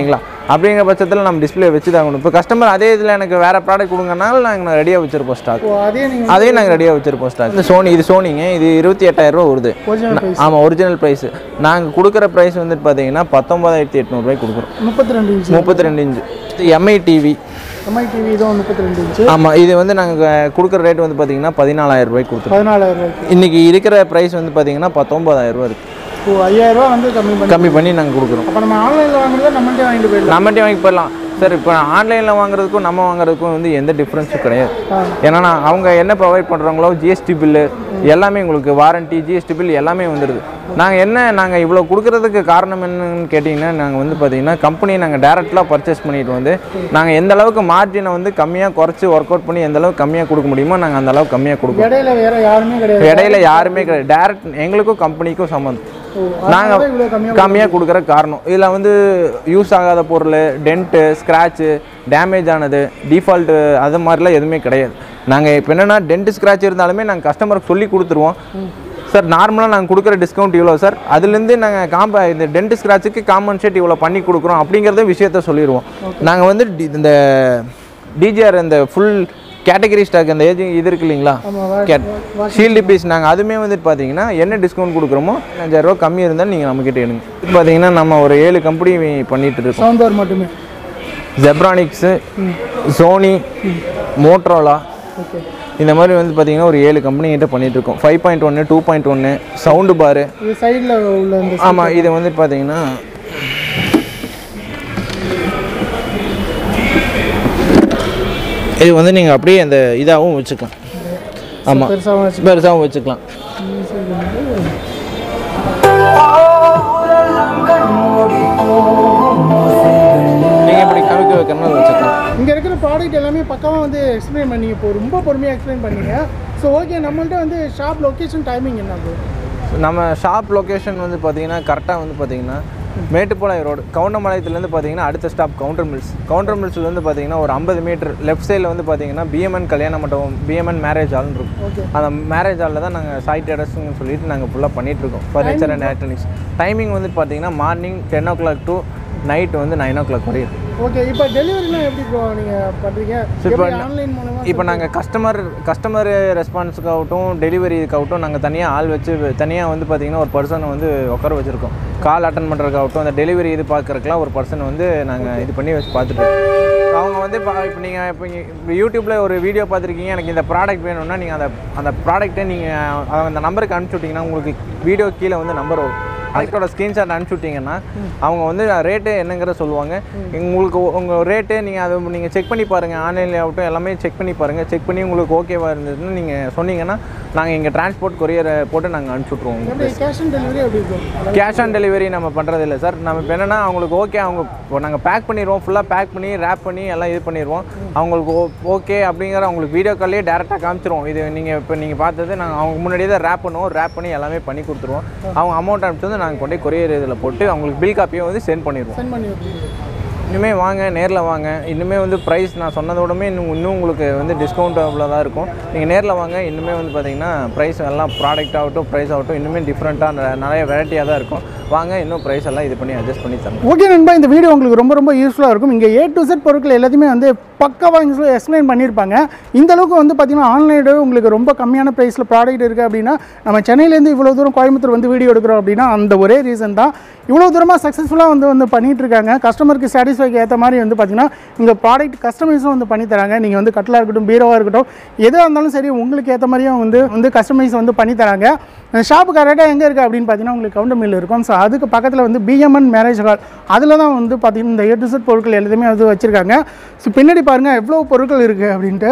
அப்படிங்கிற பட்சத்தில் நம்ம டிஸ்பிளே வச்சு தான் கொடுப்போம் இப்போ கஸ்டமர் அதே இதில் எனக்கு வேறு ப்ராடக்ட் கொடுங்கனாலும் நாங்கள் ரெடியாக வச்சுருப்போம் ஸ்டாக் ஓ அதே நீங்கள் அதையும் நாங்கள் ரெடியாக வச்சுருப்போம் ஸ்டாக் இந்த சோனி இது சோனிங்க இது இருபத்தி எட்டாயிரரூவா வருது ஒரிஜினல் ப்ரைஸ் ஆமாம் ஒரிஜினல் ப்ரைஸ் நாங்கள் கொடுக்குற ப்ரைஸ் வந்துட்டு பார்த்தீங்கன்னா பத்தொம்பதாயிரத்தி எட்நூறுபாய்க்கு கொடுக்குறோம் முப்பத்தி ரெண்டு இன்ச்சு முப்பத்தி ரெண்டு inch Mi TV Mi TV இதுவும் முப்பத்தி ரெண்டு இன்ச்சு ஆமாம் இது வந்து நாங்கள் கொடுக்குற ரேட் வந்து பார்த்தீங்கன்னா பதினாலாயிரம் ரூபாய்க்கு கொடுத்துருவோம் பதினாலாயிரம் ரூபாய்க்கு இன்றைக்கி இருக்கிற ப்ரைஸ் வந்து பார்த்தீங்கன்னா பத்தொம்பதாயிரம் ரூபா இருக்குது ஓ ஐயாயிரம் ரூபா வந்து கம்மி பண்ணி கம்மி பண்ணி நாங்கள் கொடுக்குறோம் அப்போ நம்ம ஆன்லைனில் வாங்குறத நம்மள்ட்டே வாங்கிட்டு போயிடலாம் நம்மகிட்டே வாங்கி போயிடலாம் சார் இப்போ ஆன்லைனில் வாங்குறதுக்கும் நம்ம வாங்குறதுக்கும் வந்து எந்த டிஃப்ரென்ஸும் கிடையாது ஆ. ஏன்னா நான் அவங்க என்ன ப்ரொவைட் பண்ணுறாங்களோ ஜிஎஸ்டி பில்லு எல்லாமே உங்களுக்கு வாரண்டி ஜிஎஸ்டி பில் எல்லாமே வந்துடுது நாங்கள் என்ன நாங்கள் இவ்வளோ கொடுக்குறதுக்கு காரணம் என்னன்னு கேட்டிங்கன்னா நாங்கள் வந்து பார்த்தீங்கன்னா கம்பெனியை நாங்கள் டேரெக்டாக பர்ச்சேஸ் பண்ணிட்டு வந்து நாங்கள் எந்த அளவுக்கு மார்ஜினை வந்து கம்மியாக குறைச்சி ஒர்க் அவுட் பண்ணி எந்த அளவுக்கு கம்மியாக கொடுக்க முடியுமோ நாங்கள் அந்த அளவுக்கு கம்மியாக கொடுப்போம் இடையில வேற யாருமே கிடையாது இடையில யாருமே கிடையாது டேரக்ட் எங்களுக்கும் கம்பெனிக்கும் சம்மந்தம் ஓ நாங்கள் அதனால இவ்வளோ கம்மியாக கம்மியாக கொடுக்குற காரணம் இதில் வந்து யூஸ் ஆகாத பொருள் டென்ட்டு ஸ்க்ராட்சு டேமேஜ் ஆனது டிஃபால்ட்டு அது மாதிரிலாம் எதுவுமே கிடையாது நாங்கள் இப்போ என்னென்னா டென்ட் ஸ்க்ராட்ச் இருந்தாலுமே நாங்கள் கஸ்டமருக்கு சொல்லி கொடுத்துருவோம் சார் நார்மலாக நாங்கள் கொடுக்குற டிஸ்கவுண்ட் இவ்வளோ சார் அதுலேருந்து நாங்கள் காம்ப இந்த டென்ட் ஸ்க்ராட்சுக்கு காம்பன்சேட் இவ்வளோ பண்ணி கொடுக்குறோம் அப்படிங்கிறத விஷயத்த சொல்லிடுவோம் நாங்கள் வந்து டி- இந்த டிஜிஆர் இந்த ஃபுல் கேட்டகரி ஸ்டாக் அந்த ஏஜ் இது இருக்கு இல்லைங்களா கேட் ஷீல்டு பீஸ் நாங்கள் அதுவுமே வந்துட்டு பார்த்தீங்கன்னா என்ன டிஸ்கவுண்ட் கொடுக்குறோமோ அஞ்சாயிரரூவா கம்மி இருந்தாலும் நீங்கள் நம்மக்கிட்ட எடுங்க இப்போ பார்த்தீங்கன்னா நம்ம ஒரு ஏழு கம்பெனி பண்ணிட்டு இருக்கோம் சவுண்ட் பார் மட்டுமே ஜெப்ரானிக்ஸு சோனி மோட்ரோலா ஓகே இந்த மாதிரி வந்து பார்த்தீங்கன்னா ஒரு ஏழு கம்பெனி கிட்ட பண்ணிட்டு இருக்கோம் ஃபைவ் பாயிண்ட் ஒன்று டூ பாயிண்ட் ஒன்று சவுண்டு பாரு இது சைடில் உள்ள இந்த ஆமாம் இது வந்துட்டு பார்த்தீங்கன்னா இது வந்து நீங்கள் அப்படியே அந்த இதாகவும் வச்சுக்கலாம் ஆமாம் பெருசாக வச்சு பெருசாகவும் வச்சுக்கலாம் நீங்கள் இப்படி கமிக்க வைக்கணும்னா அதை வச்சுக்கலாம் இங்கே இருக்கிற ப்ராடக்ட் எல்லாமே பக்காவாக வந்து எக்ஸ்பிளைன் பண்ணீங்க இப்போ ரொம்ப பொறுமையாக எக்ஸ்பிளைன் பண்ணீங்க ஸோ ஓகே நம்மள்ட்ட வந்து ஷாப் லொக்கேஷன் டைமிங் என்ன bro? நம்ம ஷாப் லொக்கேஷன் வந்து பார்த்தீங்கன்னா கரெக்டாக வந்து பார்த்தீங்கன்னா மேட்டுப்பாளையம் ரோடு கவுண்டமலையத்துலேருந்து பார்த்தீங்கன்னா அடுத்த ஸ்டாப் கவுண்டர் மில்ஸ் கவுண்டர் மில்ஸ்லேருந்து பார்த்தீங்கன்னா ஒரு ஐம்பது மீட்டர் லெஃப்ட் சைடில் வந்து பார்த்தீங்கன்னா பிஎம்என் கல்யாண மண்டபம் பிஎம்என் மேரேஜ் ஹால்னு இருக்கும் ஓகே அந்த மேரேஜ் ஹாலில் தான் நாங்கள் சாய் டெரஸ்ன்னு சொல்லிட்டு நாங்கள் ஃபுல்லாக பண்ணிகிட்ருக்கோம் ஃபர்னிச்சர் அண்ட் எலக்ட்ரானிக்ஸ் டைமிங் வந்து பார்த்தீங்கன்னா morning ten o'clock to night வந்து நைன் ஓ கிளாக் வரையும் ஓகே இப்போ டெலிவரிலாம் எப்படி ப்ரோ நீங்கள் பண்ணுறீங்க இப்போ எப்படி ஆன்லைன் மூலமா இப்போ நாங்கள் கஸ்டமர் கஸ்டமர் ரெஸ்பான்ஸுக்காகட்டும் டெலிவரிக்காகட்டும் நாங்கள் தனியாக ஆள் வச்சு தனியாக வந்து பார்த்தீங்கன்னா ஒரு பர்சனை வந்து உட்கார வச்சுருக்கோம் கால் அட்டன் பண்ணுறதுக்காகட்டும் அந்த டெலிவரி இது பார்க்குறதுக்குலாம் ஒரு பர்சன் வந்து நாங்கள் இது பண்ணி வச்சு பார்த்துட்டு இருக்கோம். அவங்க வந்து இப்போ இப்போ நீங்கள் இப்போ இப்போ யூடியூப்பில் ஒரு வீடியோ பார்த்துருக்கீங்க எனக்கு இந்த ப்ராடக்ட் வேணும்னா நீங்கள் அந்த அந்த ப்ராடக்ட்டை நீங்கள் அந்த நம்பருக்கு அனுப்பிச்சி விட்டிங்கன்னா உங்களுக்கு வீடியோ கீழே வந்து நம்பர் வரும் ப்ராடக்ட்டோட ஸ்க்ரீன்ஷாட் அனுப்பிச்சி விட்டிங்கன்னா அவங்க வந்து ரேட்டு என்னங்கிற சொல்லுவாங்க உங்களுக்கு உங்கள் ரேட்டு நீங்கள் அதை நீங்கள் செக் பண்ணி பாருங்கள் ஆன்லைனில் ஆகட்டும் எல்லாமே செக் பண்ணி பாருங்கள் செக் பண்ணி உங்களுக்கு ஓகேவா இருந்ததுன்னு நீங்கள் சொன்னீங்கன்னா நாங்கள் இங்கே டிரான்ஸ்போர்ட் கொரியரை போட்டு நாங்கள் அனுப்பிச்சி விட்ருவோம் எப்படி கேஷ் ஆன் டெலிவரி எப்படி இருக்கும் கேஷ் ஆன் டெலிவரி நம்ம பண்ணுறது இல்லை சார் நம்ம இப்போ என்னன்னா அவங்களுக்கு ஓகே அவங்க இப்போ நாங்கள் பேக் பண்ணிடுவோம் ஃபுல்லாக பேக் பண்ணி ரேப் பண்ணி எல்லாம் இது பண்ணிடுவோம் அவங்களுக்கு ஓகே அப்படிங்கிற அவங்களுக்கு வீடியோ கால்லேயே டேரெக்டாக காமிச்சிருவோம் இது நீங்கள் இப்போ நீங்கள் பார்த்தது நாங்கள் அவங்க முன்னாடியே தான் ரேப் பண்ணுவோம் ரேப் பண்ணி எல்லாமே பண்ணி கொடுத்துருவோம் அவங்க அமௌண்ட் அனுப்பிச்சு வந்து நாங்கள் கொண்டு போய் கொரியர் இதில் போட்டு அவங்களுக்கு பில் காப்பியை வந்து சென்ட் பண்ணிடுவோம் சென்ட் பண்ணி விட்டுருங்க இனிமே வாங்க நேரில் வாங்க இன்னுமே வந்து ப்ரைஸ் நான் சொன்னதோடமே இன்னும் இன்னும் உங்களுக்கு வந்து டிஸ்கவுண்ட் அவ்வளோ தான் இருக்கும் நீங்கள் நேரில் வாங்க இன்னுமே வந்து பார்த்தீங்கன்னா ப்ரைஸ் எல்லாம் ப்ராடக்ட் ஆகட்டும் ப்ரைஸ் ஆகட்டும் இன்னுமே டிஃப்ரெண்ட்டாக நிறைய வெரைட்டியாக தான் இருக்கும் வாங்க இன்னும் ப்ரைஸ் எல்லாம் இது பண்ணி அட்ஜஸ்ட் பண்ணி தரேன் ஓகே நண்பா இந்த வீடியோ உங்களுக்கு ரொம்ப ரொம்ப யூஸ்ஃபுல்லாக இருக்கும் இங்கே ஏ டு செட் பொருட்கள் எல்லாத்தையுமே வந்து பக்காவாக எக்ஸ்பிளைன் பண்ணியிருப்பாங்க இந்த அளவுக்கு வந்து பார்த்தீங்கன்னா ஆன்லைனில் உங்களுக்கு ரொம்ப கம்மியான ப்ரைஸில் ப்ராடக்ட் இருக்குது அப்படின்னா நம்ம சென்னையிலேருந்து இவ்வளோ தூரம் கோயம்புத்தூர் வந்து வீடியோ எடுக்கிறோம் அப்படின்னா அந்த ஒரே ரீசன் தான் இவ்வளோ தூரமாக சக்ஸஸ்ஃபுல்லாக வந்து வந்து பண்ணிட்டு இருக்காங்க கஸ்டமருக்கு சாட்டிஸ்ஃபைக்கு ஏற்ற மாதிரி வந்து பார்த்தீங்கன்னா இங்கே ப்ராடக்ட் கஸ்டமைஸும் வந்து பண்ணி தராங்க நீங்கள் வந்து கட்டலாக இருக்கட்டும் பீரோவாக இருக்கட்டும் எதாக இருந்தாலும் சரி உங்களுக்கு ஏற்ற மாதிரியும் வந்து வந்து கஸ்டமைஸ் வந்து பண்ணி தராங்க ஷாப்பு கரெக்டாக எங்கே இருக்குது அப்படின்னு பார்த்தீங்கன்னா உங்களுக்கு கவுண்டர் மில் இருக்கும் ஸோ அதுக்கு பக்கத்தில் வந்து பிஎம்என் மேரேஜ் ஹால் அதில் தான் வந்து பார்த்தீங்கன்னா இந்த ஏ டு செட் பொருட்கள் எல்லாத்தையுமே வந்து வச்சுருக்காங்க ஸோ பின்னாடி பாருங்கள் எவ்வளோ பொருட்கள் இருக்குது அப்படின்ட்டு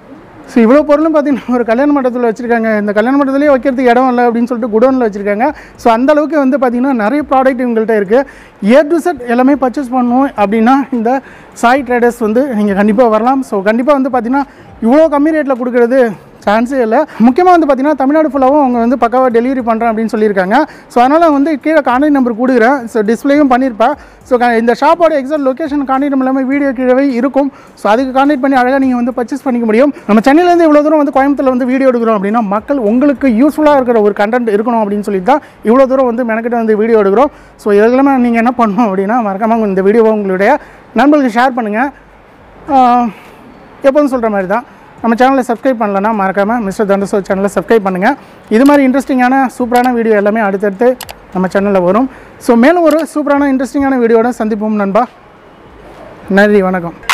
ஸோ இவ்வளோ பொருளும் பார்த்தீங்கன்னா ஒரு கல்யாண மண்டபத்தில் வச்சுருக்காங்க இந்த கல்யாண மண்டபத்துலேயே வைக்கிறதுக்கு இடம் இல்லை அப்படின்னு சொல்லிட்டு குடோனில் வச்சுருக்காங்க ஸோ அந்த அளவுக்கு வந்து பார்த்தீங்கன்னா நிறைய ப்ராடக்ட் இவங்கள்ட்ட இருக்குது ஏ டு செட் எல்லாமே பர்ச்சேஸ் பண்ணணும் அப்படின்னா இந்த சாய் ட்ரேடர்ஸ் வந்து நீங்கள் கண்டிப்பாக வரலாம் ஸோ கண்டிப்பாக வந்து பார்த்தீங்கன்னா இவ்வளோ கம்மி ரேட்டில் கொடுக்குறது சான்ஸே இல்லை முக்கியமாக வந்து பார்த்தீங்கன்னா தமிழ்நாடு ஃபுல்லாகவும் அவங்க வந்து பக்காவாக டெலிவரி பண்ணுறேன் அப்படின்னு சொல்லியிருக்காங்க ஸோ அதனால் வந்து கீழே கான்டாக்ட் நம்பர் கொடுக்குறேன் ஸோ டிஸ்பிளேயும் பண்ணியிருப்பேன் ஸோ இந்த ஷாப்போட எக்ஸாக்ட் லொக்கேஷன் கான்டாக்ட் நம்பர் எல்லாமே வீடியோ கீழே இருக்கும் ஸோ அதுக்கு கான்டாக்ட் பண்ணி அழகாக நீங்கள் வந்து பர்ச்சேஸ் பண்ணிக்க முடியும் நம்ம சென்னையிலேருந்து இவ்வளோ தூரம் வந்து கோயம்புத்தூர்ல வந்து வீடியோ எடுக்கிறோம் அப்படின்னா மக்கள் உங்களுக்கு யூஸ்ஃபுல்லாக இருக்கிற ஒரு கண்டென்ட் இருக்கணும் அப்படின்னு சொல்லி தான் இவ்வளோ தூரம் வந்து மெனக்கிட்ட வந்து வீடியோ எடுக்கிறோம் ஸோ இதெல்லாமே நீங்கள் என்ன பண்ணணும் அப்படின்னா மறக்காமல் இந்த வீடியோவை உங்களுடைய நண்பர்களுக்கு ஷேர் பண்ணுங்கள் எப்போதும் சொல்கிற மாதிரி தான் நம்ம சேனலை சப்ஸ்கிரைப் பண்ணலன்னா மறக்காமல் மிஸ்டர் தண்டசோ சேனலை சப்ஸ்கிரைப் பண்ணுங்கள் இது மாதிரி இன்ட்ரெஸ்டிங்கான சூப்பரான வீடியோ எல்லாமே அடுத்தடுத்து நம்ம சேனலில் வரும் ஸோ மேலும் ஒரு சூப்பரான இன்ட்ரெஸ்டிங்கான வீடியோட சந்திப்போம் நண்பா நன்றி வணக்கம்